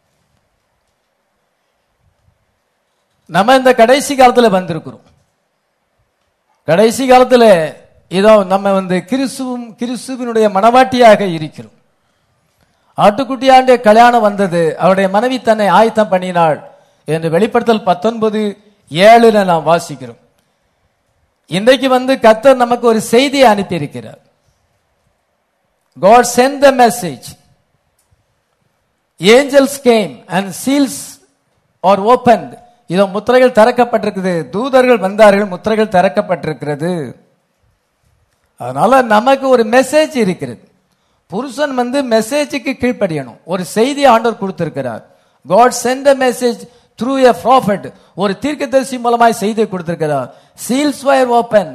நம்ம இந்த கடைசி காலத்துல வந்திருக்கிறோம் கடைசி காலத்துல இதோ நம்ம வந்து கிறிஸ்துவும் கிறிஸ்துவினுடைய மனவாட்டியாக இருக்கிறோம் ஆட்டுக்குட்டியாண்டே கல்யாணம் வந்தது அவருடைய மனைவி தன்னை ஆயத்தம் பண்ணினாள் என்று வெளிப்படுத்தல் பத்தொன்பது ஏழுல நாம் வாசிக்கிறோம் இன்றைக்கு வந்து கத்தர் நமக்கு ஒரு செய்தியை அனுப்பியிருக்கிறார் God sent the message angels came and seals are open இதோ முத்திரைகள் திறக்கப்பட்டிருக்குது தூதர்கள் வந்தார்கள் முத்திரைகள் திறக்கப்பட்டிருக்கிறது அதனால நமக்கு ஒரு மெசேஜ் இருக்கிறது புருஷன் வந்து மெசேஜுக்கு கீழ்ப்படியணும் ஒரு செய்தி ஆண்டவர் கொடுத்திருக்கிறார் God sent a message through a prophet ஒரு தீர்க்கதரிசி மூலமாய் செய்தி கொடுத்திருக்கிறார் சீல்ஸ் வயர் ஓபன்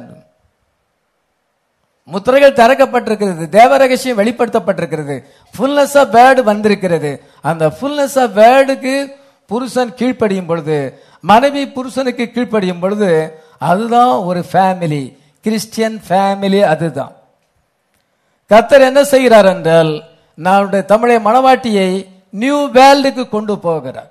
முத்திரைகள் திறக்கப்பட்டிருக்கிறது தேவ ரகசியம் வெளிப்படுத்தப்பட்டிருக்கிறது ஃபுல்னஸ் ஆஃப் வேர்டு வந்திருக்கிறது அந்த ஃபுல்னஸ் ஆஃப் வேர்டுக்கு புருஷன் கீழ்ப்படியும் பொழுது மனைவி புருஷனுக்கு கீழ்ப்படியும் பொழுது அதுதான் ஒரு ஃபேமிலி கிறிஸ்டியன் ஃபேமிலி அதுதான் கத்தர் என்ன செய்கிறார் என்றால் நம்முடைய தமிழை மணவாட்டியை நியூ வேர்ல்டுக்கு கொண்டு போகிறார்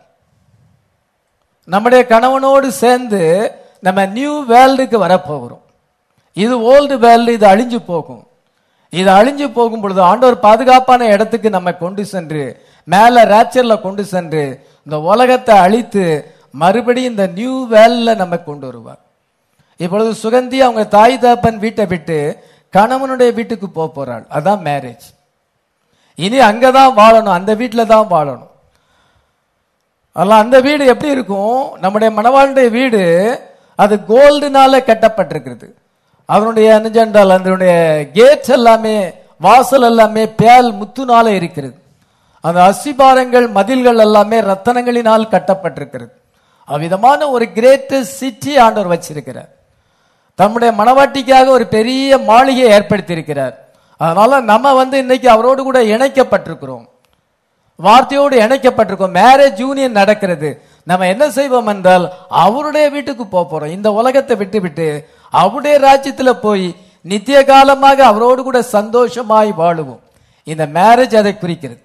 நம்முடைய கணவனோடு சேர்ந்து நம்ம நியூ வேர்ல்டுக்கு வரப்போகிறோம் இது ஓல்டு வேர்ல்டு இது அழிஞ்சு போகும் இது அழிஞ்சு போகும் பொழுது ஆண்டவர் பாதுகாப்பான இடத்துக்கு நம்ம கொண்டு சென்று மேல ரேச்சர்ல கொண்டு சென்று இந்த உலகத்தை அழித்து மறுபடியும் இந்த நியூ வேர்ல்ட்ல நம்ம கொண்டு வருவார் இப்பொழுது சுகந்தி அவங்க தாய் தகப்பன் வீட்டை விட்டு கணவனுடைய வீட்டுக்கு போக போறாள் அதான் மேரேஜ் இனி அங்கதான் வாழணும் அந்த வீட்டில தான் வாழணும் அதெல்லாம் அந்த வீடு எப்படி இருக்கும் நம்முடைய மணவாளுடைய வீடு அது கோல்டுனால கட்டப்பட்டிருக்கிறது அதனுடைய என்னென்றால் அதனுடைய கேட்ஸ் எல்லாமே வாசல் எல்லாமே பேல் முத்துனால இருக்கிறது அந்த அசிபாரங்கள் மதில்கள் எல்லாமே ரத்தனங்களினால் கட்டப்பட்டிருக்கிறது அவ்விதமான ஒரு கிரேட்டஸ்ட் சிட்டி ஆண்டவர் வச்சிருக்கிறார் தம்முடைய மனவாட்டிக்காக ஒரு பெரிய மாளிகையை ஏற்படுத்தியிருக்கிறார் அதனால நம்ம வந்து இன்னைக்கு அவரோடு கூட இணைக்கப்பட்டிருக்கிறோம் வார்த்தையோடு இணைக்கப்பட்டிருக்கோம் மேரேஜ் யூனியன் நடக்கிறது நம்ம என்ன செய்வோம் என்றால் அவருடைய வீட்டுக்கு போக போறோம் இந்த உலகத்தை விட்டு விட்டு அவருடைய ராஜ்யத்துல போய் நித்திய காலமாக அவரோடு கூட சந்தோஷமாய் வாழுவோம் இந்த மேரேஜ் அதை குறிக்கிறது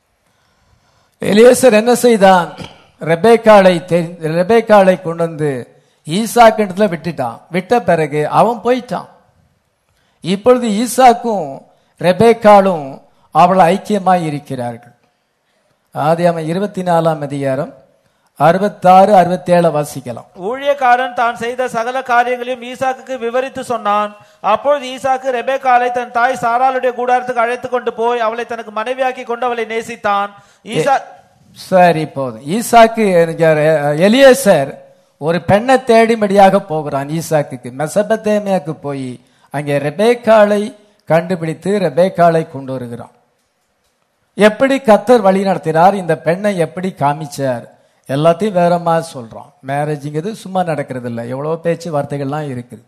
எலியேசர் என்ன செய்தான் ரெபேக்காளை தெரி- ரெபேக்காளை கொண்டு வந்து ஈசாக்கிடத்துல விட்டுட்டான் விட்ட பிறகு அவன் போயிட்டான் இப்பொழுது ஈசாக்கும் ரெபேக்காலும் அவள் ஐக்கியமாய் இருக்கிறார்கள் ஆதியாம இருபத்தி நாலாம் அதிகாரம் அறுபத்தாறு அறுபத்தேழு வாசிக்கலாம் ஊழியக்காரன் தான் செய்த சகல காரியங்களையும் ஈசாக்குக்கு விவரித்து சொன்னான் அப்பொழுது ஈசாக்கு ரெபேக்காலை தன் தாய் சாராளுடைய கூடாரத்துக்கு அழைத்து கொண்டு போய் அவளை தனக்கு மனைவியாக்கி கொண்டு அவளை நேசித்தான் ஈசா சரி போதும் ஈசாக்கு எலியேசர் ஒரு பெண்ணை தேடிமடியாக போகிறான் ஈசாக்குக்கு மெசபத்தேமியாக்கு போய் அங்கே ரெபேக்காளை கண்டுபிடித்து ரெபேக்காளை கொண்டு வருகிறான் எப்படி கத்தர் வழி நடத்தினார் இந்த பெண்ணை எப்படி காமிச்சார் எல்லாத்தையும் வேறமா சொல்றான் மேரேஜுங்கிறது சும்மா நடக்கிறது இல்லை எவ்வளோ பேச்சு வார்த்தைகள்லாம் இருக்குது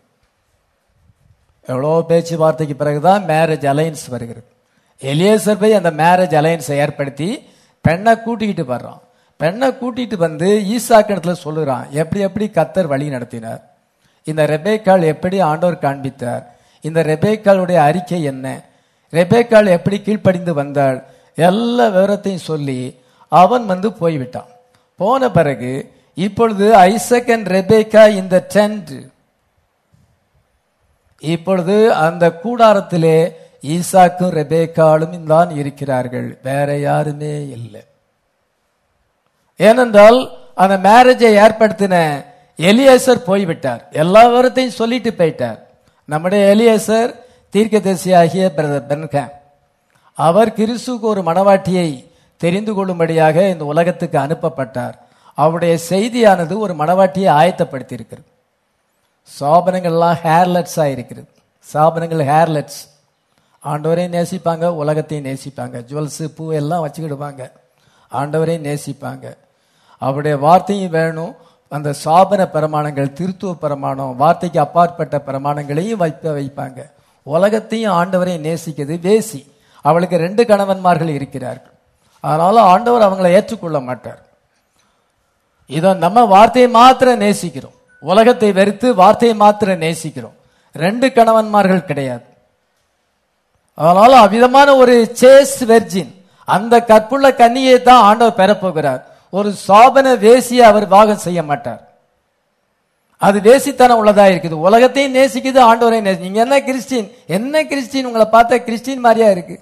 எவ்வளோ பேச்சு வார்த்தைக்கு பிறகுதான் மேரேஜ் அலையன்ஸ் வருகிறது எலியேசர் போய் அந்த மேரேஜ் அலையன்ஸை ஏற்படுத்தி பெண்ணை கூட்டிக்கிட்டு வர்றான் பெண்ணை கூட்டிட்டு வந்து ஈசாக்கிடத்துல சொல்லுறான் எப்படி எப்படி கத்தர் வழி நடத்தினார் இந்த ரெபேக்காள் எப்படி ஆண்டவர் காண்பித்தார் இந்த ரெபேக்காளுடைய அறிக்கை என்ன ரெபேக்காள் எப்படி கீழ்ப்படிந்து வந்தாள் எல்லா விவரத்தையும் சொல்லி அவன் வந்து போய்விட்டான் போன பிறகு இப்பொழுது ஐசக் அண்ட் ரெபேக்கா இந்த டென்ட் இப்பொழுது அந்த கூடாரத்திலே ஈசாக்கும் ரெபேக்காலும் தான் இருக்கிறார்கள் வேற யாருமே இல்லை ஏனென்றால் அந்த மேரேஜை ஏற்படுத்தின எலியேசர் போய்விட்டார் எல்லா விவரத்தையும் சொல்லிட்டு போயிட்டார் நம்முடைய எலியேசர் தீர்க்கதரிசியாகிய பிரதர் பென்காம் அவர் கிறிஸ்துக்கு ஒரு மணவாட்டியை தெரிந்து கொள்ளும்படியாக இந்த உலகத்துக்கு அனுப்பப்பட்டார் அவருடைய செய்தியானது ஒரு மணவாட்டியை ஆயத்தப்படுத்தி இருக்கிறது சாபனங்கள்லாம் ஹேர்லெட்ஸாக இருக்கிறது சாபனங்கள் ஹேர்லெட்ஸ் ஆண்டவரையும் நேசிப்பாங்க உலகத்தையும் நேசிப்பாங்க ஜுவல்ஸு பூ எல்லாம் வச்சுக்கிடுவாங்க ஆண்டவரையும் நேசிப்பாங்க அவருடைய வார்த்தையும் வேணும் அந்த சாபன பிரமாணங்கள் திருத்துவ பிரமாணம் வார்த்தைக்கு அப்பாற்பட்ட பிரமாணங்களையும் வைப்ப வைப்பாங்க உலகத்தையும் ஆண்டவரையும் நேசிக்கிறது வேசி அவளுக்கு ரெண்டு கணவன்மார்கள் இருக்கிறார்கள் அதனால ஆண்டவர் அவங்களை ஏற்றுக்கொள்ள மாட்டார் இதோ நம்ம வார்த்தையை மாத்திரம் நேசிக்கிறோம் உலகத்தை வெறுத்து வார்த்தையை மாத்திரம் நேசிக்கிறோம் ரெண்டு கணவன்மார்கள் கிடையாது அதனால அவ்விதமான ஒரு சேஸ் வெர்ஜின் அந்த கற்புள்ள கன்னியை தான் ஆண்டவர் பெறப்போகிறார் ஒரு சாபன வேசியை அவர் வாகம் செய்ய மாட்டார் அது வேசித்தனம் உள்ளதா இருக்குது உலகத்தையும் நேசிக்குது ஆண்டவரை நேசி நீங்க என்ன கிறிஸ்டின் என்ன கிறிஸ்டின் உங்களை பார்த்தா கிறிஸ்டின் மாதிரியா இருக்கு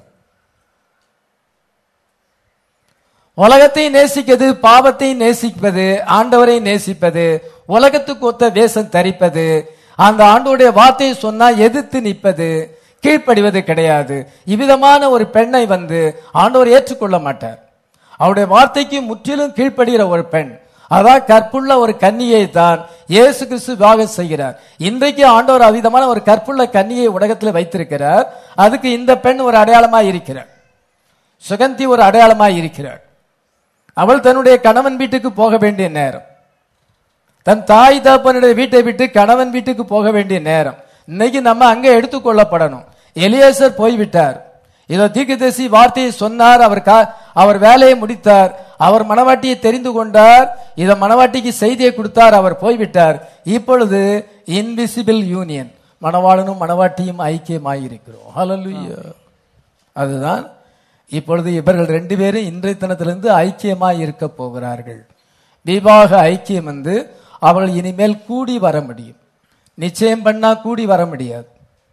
உலகத்தையும் நேசிக்கிறது பாவத்தையும் நேசிப்பது ஆண்டவரை நேசிப்பது உலகத்துக்கு ஒத்த வேஷம் தரிப்பது அந்த ஆண்டோடைய வார்த்தையை சொன்னா எதிர்த்து நிற்பது கீழ்ப்படிவது கிடையாது இவ்விதமான ஒரு பெண்ணை வந்து ஆண்டவர் ஏற்றுக்கொள்ள மாட்டார் அவருடைய வார்த்தைக்கு முற்றிலும் கீழ்ப்படுகிற ஒரு பெண் அதான் கற்புள்ள ஒரு கன்னியை தான் இயேசு கிறிஸ்து விவாகம் செய்கிறார் இன்றைக்கு ஆண்டவர் அவ்விதமான ஒரு கற்புள்ள கன்னியை உலகத்தில் வைத்திருக்கிறார் அதுக்கு இந்த பெண் ஒரு அடையாளமாய் இருக்கிறார் சுகந்தி ஒரு அடையாளமாய் இருக்கிறார் அவள் தன்னுடைய கணவன் வீட்டுக்கு போக வேண்டிய நேரம் தன் தாய் தகப்பனுடைய வீட்டை விட்டு கணவன் வீட்டுக்கு போக வேண்டிய நேரம் இன்னைக்கு நம்ம அங்க எடுத்துக்கொள்ளப்படணும் எலியேசர் போய்விட்டார் இதோ தீர்க்கதரிசி வார்த்தையை சொன்னார் அவர் கா- அவர் வேலையை முடித்தார் அவர் மணவாட்டியை தெரிந்து கொண்டார் இத மணவாட்டிக்கு செய்தியை கொடுத்தார் அவர் போய்விட்டார் இப்பொழுது இன்விசிபிள் யூனியன் மணவாளனும் மணவாட்டியும் ஐக்கியமாயிருக்கிறோம் ஹalleluya அதுதான் இப்பொழுது இவர்கள் ரெண்டு பேரும் இன்றைய தினத்திலிருந்து ஐக்கியமாய் இருக்க போகிறார்கள் விவாக ஐக்கியம் வந்து அவர்கள் இனிமேல் கூடி வர முடியும் நிச்சயம் பண்ணா கூடி வர முடியாது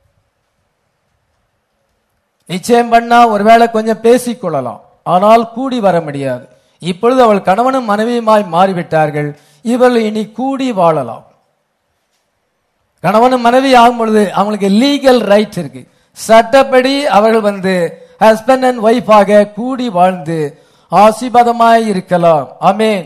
நிச்சயம் பண்ணா ஒருவேளை கொஞ்சம் பேசிக் கொள்ளலாம் ஆனால் கூடி வர முடியாது இப்பொழுது அவள் கணவனும் மனைவியுமாய் மாறிவிட்டார்கள் இவர்கள் இனி கூடி வாழலாம் கணவனும் மனைவி ஆகும் பொழுது அவங்களுக்கு லீகல் ரைட் இருக்கு சட்டப்படி அவர்கள் வந்து ஹஸ்பண்ட் அண்ட் ஒய்ஃபாக கூடி வாழ்ந்து ஆசீர்வாதமாய் இருக்கலாம் ஆமென்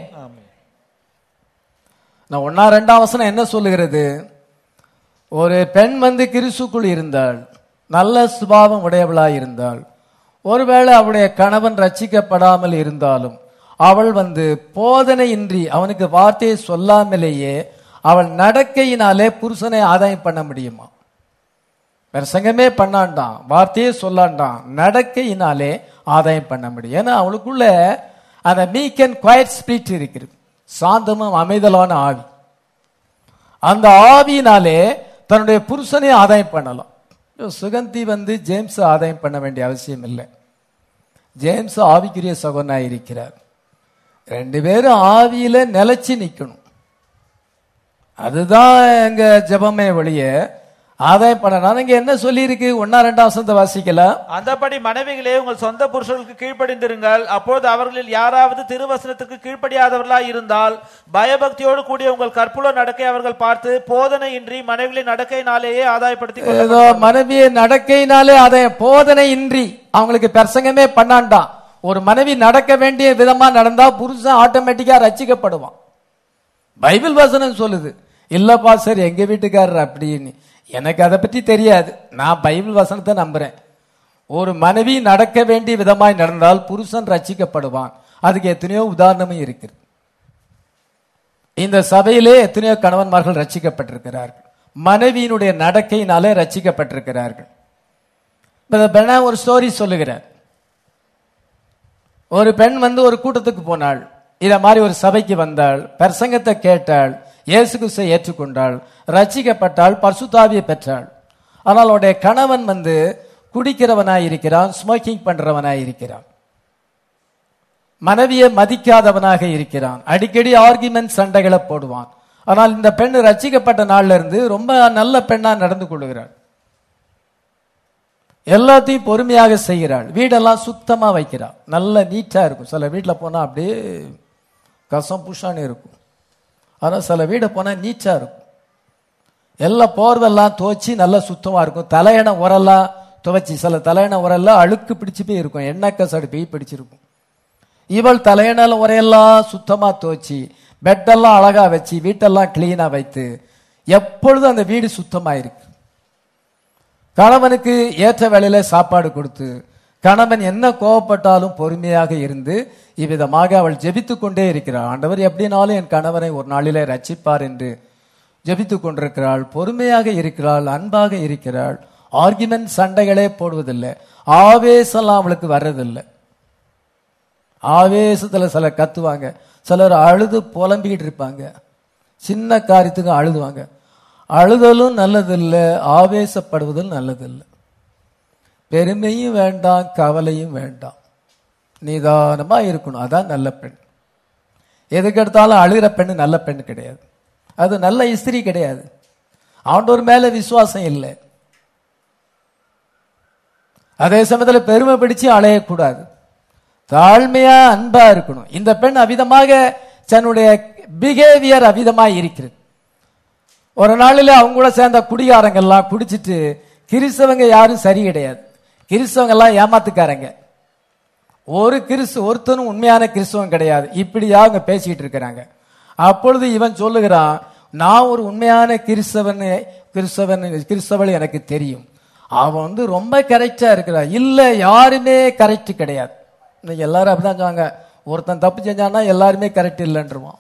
நான் ஒன்னா ரெண்டாம் வசனம் என்ன சொல்லுகிறது ஒரு பெண் வந்து கிறிஸ்துக்குள் இருந்தாள் நல்ல சுபாவம் உடையவளாய் இருந்தாள் ஒருவேளை அவளுடைய கணவன் ரட்சிக்கப்படாமல் இருந்தாலும் அவள் வந்து போதனையின்றி அவனுக்கு வார்த்தையை சொல்லாமலேயே அவள் நடக்கையினாலே புருஷனை ஆதாயம் பண்ண முடியுமா பிரசங்கமே பண்ணாண்டான் வார்த்தையே சொல்லாண்டான் நடக்கையினாலே ஆதாயம் பண்ண முடியும் ஏன்னா அவளுக்குள்ள அந்த மீக் அண்ட் குவைட் ஸ்பிரிட் இருக்கிறது சாந்தமும் அமைதலான ஆவி அந்த ஆவியினாலே தன்னுடைய புருஷனை ஆதாயம் பண்ணலாம் இப்ப சுகந்தி வந்து ஜேம்ஸ் ஆதாயம் பண்ண வேண்டிய அவசியம் இல்லை ஜேம்ஸ் ஆவிக்குரிய சகோதரனாய் இருக்கிறார் ரெண்டு பேரும் ஆவியில நிலைச்சு நிக்கணும் அதுதான் எங்க ஜெபமே ஒழிய ஆதாயம் பண்ணணும் இங்க என்ன சொல்லி இருக்கு ஒன்னா ரெண்டாம் வசனத்தை வாசிக்கலாம் அந்தபடி மனைவிகளே உங்கள் சொந்த புருஷர்களுக்கு கீழ்ப்படிந்திருங்கள் அப்பொழுது அவர்களில் யாராவது திருவசனத்துக்கு கீழ்ப்படியாதவர்களாய் இருந்தால் பயபக்தியோடு கூடிய உங்கள் கற்புல நடக்கை அவர்கள் பார்த்து போதனையின்றி மனைவிகளின் நடக்கையினாலேயே ஆதாயப்படுத்தி ஏதோ மனைவியை நடக்கையினாலே அதை போதனை இன்றி அவங்களுக்கு பிரசங்கமே பண்ணாண்டாம் ஒரு மனைவி நடக்க வேண்டிய விதமா நடந்தா புருஷன் ஆட்டோமேட்டிக்கா ரச்சிக்கப்படுவான் பைபிள் வசனம் சொல்லுது இல்லப்பா சார் எங்க வீட்டுக்காரர் அப்படின்னு எனக்கு அதை பற்றி தெரியாது நான் பைபிள் வசனத்தை நம்புறேன் ஒரு மனைவி நடக்க வேண்டிய விதமாய் நடந்தால் புருஷன் ரட்சிக்கப்படுவான் அதுக்கு எத்தனையோ உதாரணமும் இருக்குது இந்த சபையிலே எத்தனையோ கணவன்மார்கள் ரட்சிக்கப்பட்டிருக்கிறார்கள் மனைவியினுடைய நடக்கையினாலே ரட்சிக்கப்பட்டிருக்கிறார்கள் இப்ப பெண்ணா ஒரு ஸ்டோரி சொல்லுகிறார் ஒரு பெண் வந்து ஒரு கூட்டத்துக்கு போனாள் இத மாதிரி ஒரு சபைக்கு வந்தாள் பிரசங்கத்தை கேட்டாள் இயேசு கிறிஸ்துவை ஏற்றுக்கொண்டாள் ரட்சிக்கப்பட்டாள் பரிசுத்தாவியை பெற்றாள் ஆனால் அவருடைய கணவன் வந்து குடிக்கிறவனாய் இருக்கிறான் ஸ்மோக்கிங் பண்றவனாய் இருக்கிறான் மனைவியை மதிக்காதவனாக இருக்கிறான் அடிக்கடி ஆர்குமெண்ட் சண்டைகளை போடுவான் ஆனால் இந்த பெண் ரட்சிக்கப்பட்ட நாள்ல இருந்து ரொம்ப நல்ல பெண்ணா நடந்து கொள்ளுகிறாள் எல்லாத்தையும் பொறுமையாக செய்கிறாள் வீடெல்லாம் சுத்தமா வைக்கிறாள் நல்ல நீட்டா இருக்கும் சில வீட்டில் போனா அப்படியே கசம் புஷான்னு இருக்கும் ஆனா சில வீடு போனா நீட்டா இருக்கும் எல்லா போர்வெல்லாம் துவச்சி நல்லா சுத்தமா இருக்கும் தலையணை உரெல்லாம் துவைச்சி சில தலையணை உரெல்லாம் அழுக்கு பிடிச்சு போய் இருக்கும் எண்ணெய் கசடு போய் பிடிச்சிருக்கும் இவள் தலையணல உரையெல்லாம் சுத்தமா துவச்சி பெட்டெல்லாம் அழகா வச்சு வீட்டெல்லாம் கிளீனா வைத்து எப்பொழுதும் அந்த வீடு சுத்தமா இருக்கு கணவனுக்கு ஏற்ற வேளையில சாப்பாடு கொடுத்து கணவன் என்ன கோவப்பட்டாலும் பொறுமையாக இருந்து இவ்விதமாக அவள் ஜெபித்து கொண்டே இருக்கிறாள் ஆண்டவர் எப்படினாலும் என் கணவனை ஒரு நாளிலே ரட்சிப்பார் என்று ஜெபித்து கொண்டிருக்கிறாள் பொறுமையாக இருக்கிறாள் அன்பாக இருக்கிறாள் ஆர்குமெண்ட் சண்டைகளே போடுவதில்லை ஆவேசம்லாம் அவளுக்கு வர்றதில்லை ஆவேசத்துல சிலர் கத்துவாங்க சிலர் அழுது புலம்பிக்கிட்டு இருப்பாங்க சின்ன காரியத்துக்கு அழுதுவாங்க அழுதலும் நல்லதில்லை ஆவேசப்படுவதும் நல்லதில்லை பெருமையும் வேண்டாம் கவலையும் வேண்டாம் நிதானமா இருக்கணும் அதான் நல்ல பெண் எதுக்கெடுத்தாலும் அழுகிற பெண்ணு நல்ல பெண் கிடையாது அது நல்ல இஸ்திரி கிடையாது ஆண்டவர் மேல விசுவாசம் இல்லை அதே சமயத்துல பெருமை பிடிச்சு அலையக்கூடாது தாழ்மையா அன்பா இருக்கணும் இந்த பெண் அவிதமாக தன்னுடைய பிஹேவியர் அவிதமாய் இருக்கிறது ஒரு நாளில் அவங்க கூட சேர்ந்த குடிகாரங்கெல்லாம் குடிச்சிட்டு கிறிஸ்தவங்க யாரும் சரி கிடையாது கிறிஸ்தவங்க எல்லாம் ஏமாத்துக்காரங்க ஒரு கிறிஸ்து ஒருத்தனும் உண்மையான கிறிஸ்தவம் கிடையாது இப்படியா அவங்க பேசிக்கிட்டு இருக்கிறாங்க அப்பொழுது இவன் சொல்லுகிறான் நான் ஒரு உண்மையான கிறிஸ்தவன் கிறிஸ்தவன் கிறிஸ்தவள் எனக்கு தெரியும் அவன் வந்து ரொம்ப கரெக்டா இருக்கிறான் இல்ல யாருமே கரெக்ட் கிடையாது இன்னைக்கு எல்லாரும் அப்படிதான் சொல்லுவாங்க ஒருத்தன் தப்பு செஞ்சான்னா எல்லாருமே கரெக்ட் இல்லைன்றவான்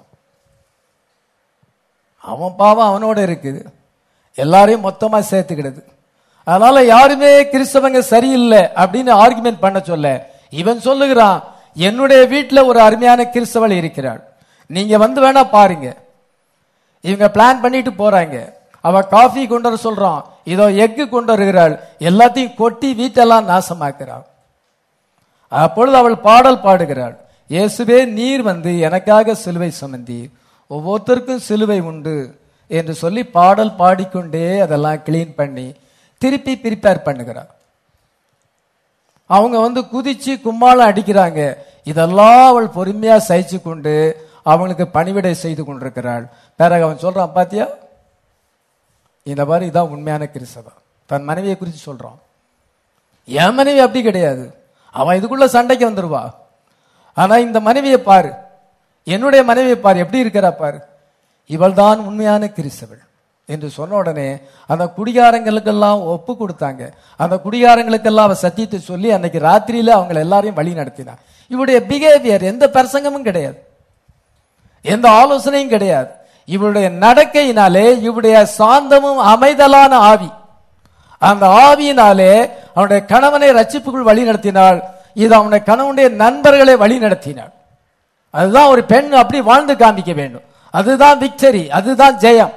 அவன் பாவம் அவனோட இருக்குது எல்லாரையும் மொத்தமா சேர்த்துக்கிடுது அதனால யாருமே கிறிஸ்தவங்க சரியில்லை அப்படின்னு ஆர்குமெண்ட் பண்ண சொல்ல இவன் சொல்லுகிறான் என்னுடைய வீட்டுல ஒரு அருமையான கிறிஸ்தவள் இருக்கிறாள் நீங்க வந்து வேணா பாருங்க இவங்க பிளான் பண்ணிட்டு போறாங்க அவ காஃபி கொண்டு வர சொல்றான் இதோ எக்கு கொண்டு வருகிறாள் எல்லாத்தையும் கொட்டி வீட்டெல்லாம் நாசமாக்குறாள் அப்பொழுது அவள் பாடல் பாடுகிறாள் இயேசுவே நீர் வந்து எனக்காக சிலுவை சுமந்தீர் ஒவ்வொருத்தருக்கும் சிலுவை உண்டு என்று சொல்லி பாடல் பாடிக்கொண்டே அதெல்லாம் கிளீன் பண்ணி திருப்பி ப்ரிப்பேர் பண்ணுகிறார் அவங்க வந்து குதிச்சு கும்மாளம் அடிக்கிறாங்க இதெல்லாம் அவள் பொறுமையா சகிச்சு கொண்டு அவங்களுக்கு பணிவிடை செய்து கொண்டிருக்கிறாள் பிறகு அவன் சொல்றான் பாத்தியா இந்த மாதிரி இதான் உண்மையான கிறிஸ்தவன் தன் மனைவியை குறித்து சொல்றான் என் மனைவி அப்படி கிடையாது அவன் இதுக்குள்ள சண்டைக்கு வந்துருவா ஆனா இந்த மனைவியை பாரு என்னுடைய மனைவியை பாரு எப்படி இருக்கிறா பாரு இவள் தான் உண்மையான கிறிஸ்தவள் என்று சொன்ன உடனே அந்த குடிகாரங்களுக்கெல்லாம் ஒப்பு கொடுத்தாங்க அந்த குடிகாரங்களுக்கெல்லாம் அவ சத்தியத்தை சொல்லி அன்னைக்கு ராத்திரியில அவங்க எல்லாரையும் வழி நடத்தினா இவருடைய பிஹேவியர் எந்த பிரசங்கமும் கிடையாது எந்த ஆலோசனையும் கிடையாது இவருடைய நடக்கையினாலே இவருடைய சாந்தமும் அமைதலான ஆவி அந்த ஆவியினாலே அவனுடைய கணவனை ரட்சிப்புக்குள் வழி நடத்தினாள் இது அவனுடைய கணவனுடைய நண்பர்களை வழி நடத்தினாள் அதுதான் ஒரு பெண் அப்படி வாழ்ந்து காமிக்க வேண்டும் அதுதான் விக்டரி அதுதான் ஜெயம்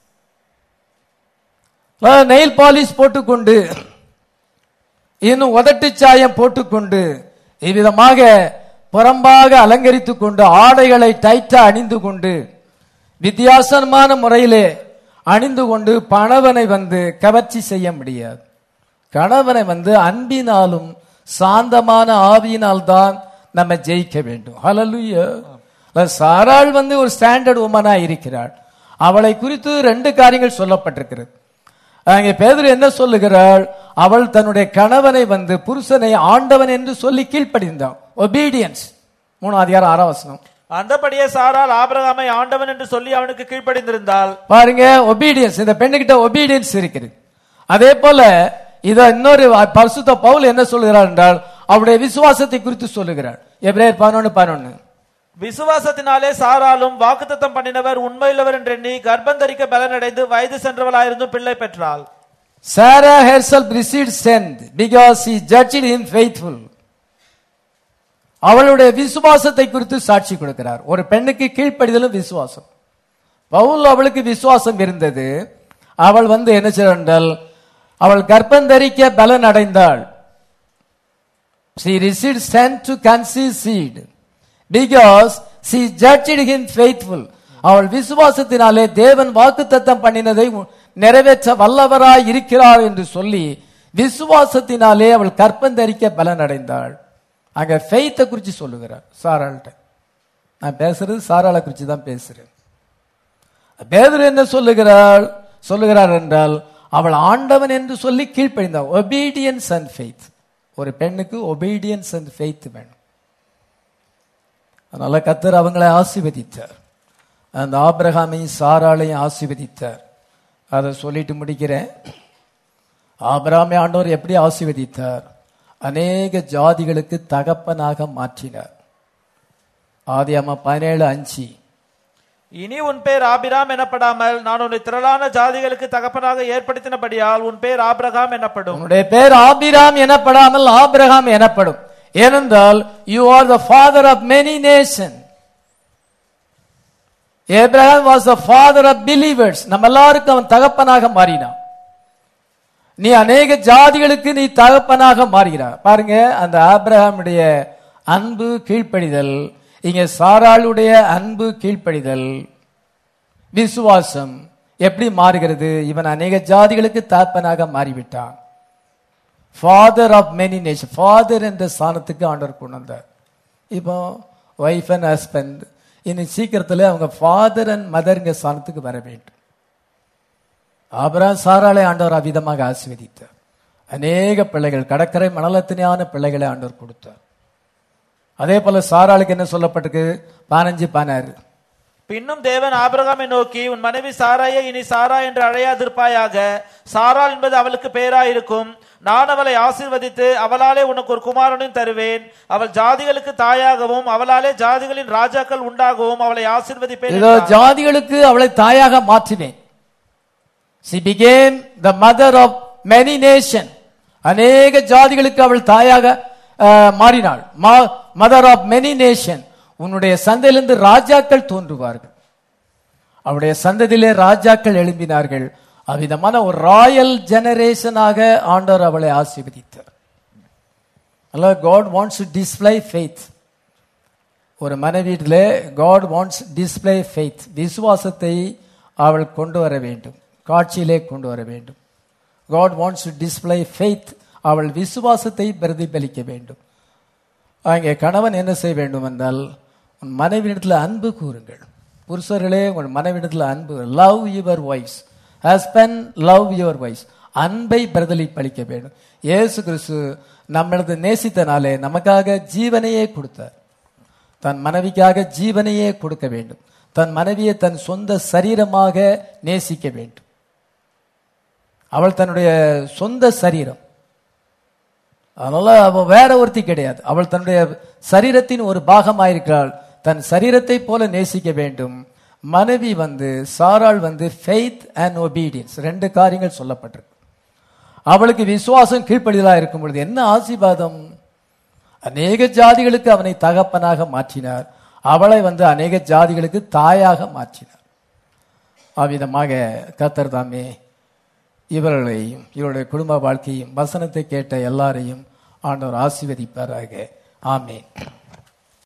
நெயில் பாலிஷ் போட்டுக்கொண்டு இன்னும் உதட்டு சாயம் போட்டுக்கொண்டு இவ்விதமாக புறம்பாக அலங்கரித்துக் கொண்டு ஆடைகளை டைட்டா அணிந்து கொண்டு வித்தியாசமான முறையிலே அணிந்து கொண்டு பணவனை வந்து கவர்ச்சி செய்ய முடியாது கணவனை வந்து அன்பினாலும் சாந்தமான ஆவியினால் தான் நம்ம ஜெயிக்க வேண்டும் ஹalleluya சாராள் வந்து ஒரு ஸ்டாண்டர்ட் உமனா இருக்கிறாள் அவளை குறித்து ரெண்டு காரியங்கள் சொல்லப்பட்டிருக்கிறது அங்கே பேதர் என்ன சொல்லுகிறாள் அவள் தன்னுடைய கணவனை வந்து புருஷனை ஆண்டவன் என்று சொல்லி கீழ்ப்படிந்தாள் ஒபீடியன்ஸ் மூணாம் அதிகாரம் ஆறாம் வசனம் அந்தபடியே சாரால் ஆபிரகாமை ஆண்டவன் என்று சொல்லி அவனுக்கு கீழ்ப்படிந்திருந்தால் பாருங்க ஒபீடியன்ஸ் இந்த பெண்ணுகிட்ட ஒபீடியன்ஸ் இருக்கிறது அதே போல இத இன்னொரு பரிசுத்த பவுல் என்ன சொல்லுகிறார் என்றால் அவருடைய விசுவாசத்தை குறித்து சொல்லுகிறார் எப்ரேயர் பதினொன்னு பதினொன்னு விசுவாசத்தினாலே சாராலும் வாக்குத்தத்தம் பண்ணினவர் உண்மையுள்ளவர் என்று எண்ணி கர்ப்பந்தரிக்க பலனடைந்து வயது சென்றவளாயிருந்தும் பிள்ளை பெற்றாள் Sarah herself received sent because she judged him faithful. அவளுடைய விசுவாசத்தை குறித்து சாட்சி கொடுக்கிறார் ஒரு பெண்ணுக்கு கீழ்ப்படிதலும் விசுவாசம் பவுல் அவளுக்கு விசுவாசம் இருந்தது அவள் வந்து என்ன செய்தால் அவள் கர்ப்பந்தரிக்க பலன் அடைந்தாள் she received sent to conceive seed because she judged him faithful அவள் விசுவாசத்தினாலே தேவன் வாக்குத்தத்தம் பண்ணினதை உ- நிறைவேற்ற வல்லவராய் இருக்கிறார் என்று சொல்லி விசுவாசத்தினாலே அவள் கற்பந்தரிக்க பலன் அடைந்தாள் அங்க ஃபெய்த்தை குறித்து சொல்லுகிறார் சாராள்கிட்ட நான் பேசுறது சாராளை குறித்து தான் பேசுறேன் பேதுரு என்ன சொல்லுகிறாள் சொல்லுகிறார் என்றால் அவள் ஆண்டவன் என்று சொல்லி கீழ்ப்படிந்தாள் ஒபீடியன்ஸ் அண்ட் ஃபெய்த் ஒரு பெண்ணுக்கு ஒபீடியன்ஸ் அண்ட் ஃபெய்த் வேணும் அதனால கத்தர் அவங்களை ஆசீர்வதித்தார் அந்த ஆபிரகாமையும் சாராளையும் ஆசீர்வதித்தார் அதை சொல்லிட்டு முடிக்கிறேன் ஆபிரகாமை ஆண்டவர் எப்படி ஆசீர்வதித்தார் அநேக ஜாதிகளுக்கு தகப்பனாக மாற்றினார் ஆதி அம்மா பதினேழு அஞ்சு இனி உன் பேர் ஆபிராம் எனப்படாமல் நான் உன்னை திரளான ஜாதிகளுக்கு தகப்பனாக ஏற்படுத்தினபடியால் உன் பேர் ஆபிரகாம் எனப்படும் உன்னுடைய பேர் ஆபிராம் எனப்படாமல் ஆபிரகாம் எனப்படும் ஏனென்றால் you are the father of many nation Abraham was the father of believers நம்ம எல்லாருக்கும் அவன் தகப்பனாக மாறினான் நீ அநேக ஜாதிகளுக்கு நீ தகப்பனாக மாறுகிறார் பாருங்க அந்த ஆபிரகாமுடைய அன்பு கீழ்ப்படிதல் இங்க சாராளுடைய அன்பு கீழ்ப்படிதல் விசுவாசம் எப்படி மாறுகிறது இவன் அநேக ஜாதிகளுக்கு தாப்பனாக மாறிவிட்டான் father of many nation father என்ற ஸ்தானத்துக்கு ஆண்டவர் கொண்டு வந்தார் இப்போ ஒய்ஃப் அண்ட் ஹஸ்பண்ட் இனி சீக்கிரத்தில் அவங்க ஃபாதர் அண்ட் மதர்ங்க ஸ்தானத்துக்கு வர வேண்டும் ஆபராம் சாராளை ஆண்டவர் அவ்விதமாக ஆசீர்வதித்தார் அநேக பிள்ளைகள் கடற்கரை மணலத்தினையான பிள்ளைகளை ஆண்டவர் கொடுத்தார் அதே போல சாராளுக்கு என்ன சொல்லப்பட்டிருக்கு பதினஞ்சு பதினாறு பின்னும் தேவன் ஆபிரகாமை நோக்கி உன் மனைவி சாராயை இனி சாரா என்று அழையாதிருப்பாயாக சாராள் என்பது அவளுக்கு பெயராயிருக்கும் நான் அவளை ஆசீர்வதித்து அவளாலே உனக்கு ஒரு குமாரனையும் தருவேன் அவள் ஜாதிகளுக்கு தாயாகவும் அவளாலே ஜாதிகளின் ராஜாக்கள் உண்டாகவும் அவளை ஆசீர்வதிப்பேன் இதோ என்றார். ஜாதிகளுக்கு அவளை தாயாக மாற்றினேன் she became the mother of many nation அநேக ஜாதிகளுக்கு அவள் தாயாக அஹ், மாறினாள் மதர் ஆஃப் many நேஷன் உன்னுடைய சந்தையிலிருந்து ராஜாக்கள் தோன்றுவார்கள் அவருடைய சந்ததியிலே ராஜாக்கள் எழும்பினார்கள் அவ்விதமான ஒரு ராயல் ஜெனரேஷனாக ஆண்டவர் அவளை ஆசீர்வதித்தார் அல்ல God wants to display faith ஒரு மனைவியிலே காட் வாண்ட்ஸ் டிஸ்பிளே ஃபெய்த் விசுவாசத்தை அவள் கொண்டு வர வேண்டும் காட்சியிலே கொண்டு வர வேண்டும் God wants to display faith அவள் விசுவாசத்தை பிரதிபலிக்க வேண்டும் அங்கே கணவன் என்ன செய்ய வேண்டும் என்றால் உன் மனைவியிடத்தில் அன்பு கூறுங்கள் புருஷர்களே உங்கள் மனைவியிடத்தில் அன்பு love your wives husband love your wives அன்பை பிரதிபலிக்க வேண்டும் இயேசு கிறிஸ்து நம்மளது நேசித்தனாலே நமக்காக ஜீவனையே கொடுத்தார் தன் மனைவிக்காக ஜீவனையே கொடுக்க வேண்டும் தன் மனைவியை தன் சொந்த சரீரமாக நேசிக்க வேண்டும் அவள் தன்னுடைய சொந்த சரீரம் அதனால அவ வேற ஒருத்தி கிடையாது அவள் தன்னுடைய சரீரத்தின் ஒரு பாகமாயிருக்கிறாள் தன் சரீரத்தை போல நேசிக்க வேண்டும் மனைவி வந்து சாராள் வந்து ஃபெய்த் அண்ட் ஒபீடியன்ஸ் ரெண்டு காரியங்கள் சொல்லப்பட்டிருக்கு அவளுக்கு விசுவாசம் கீழ்ப்படிதலா இருக்கும் பொழுது என்ன ஆசீர்வாதம் அநேக ஜாதிகளுக்கு அவனை தகப்பனாக மாற்றினார் அவளை வந்து அநேக ஜாதிகளுக்கு தாயாக மாற்றினார் அவ்விதமாக கத்தர் தாமே இவர்களையும் இவருடைய குடும்ப வாழ்க்கையும் வசனத்தை கேட்ட எல்லாரையும் ஆண்டவர் ஆசீர்வதிப்பாராக ஆமென்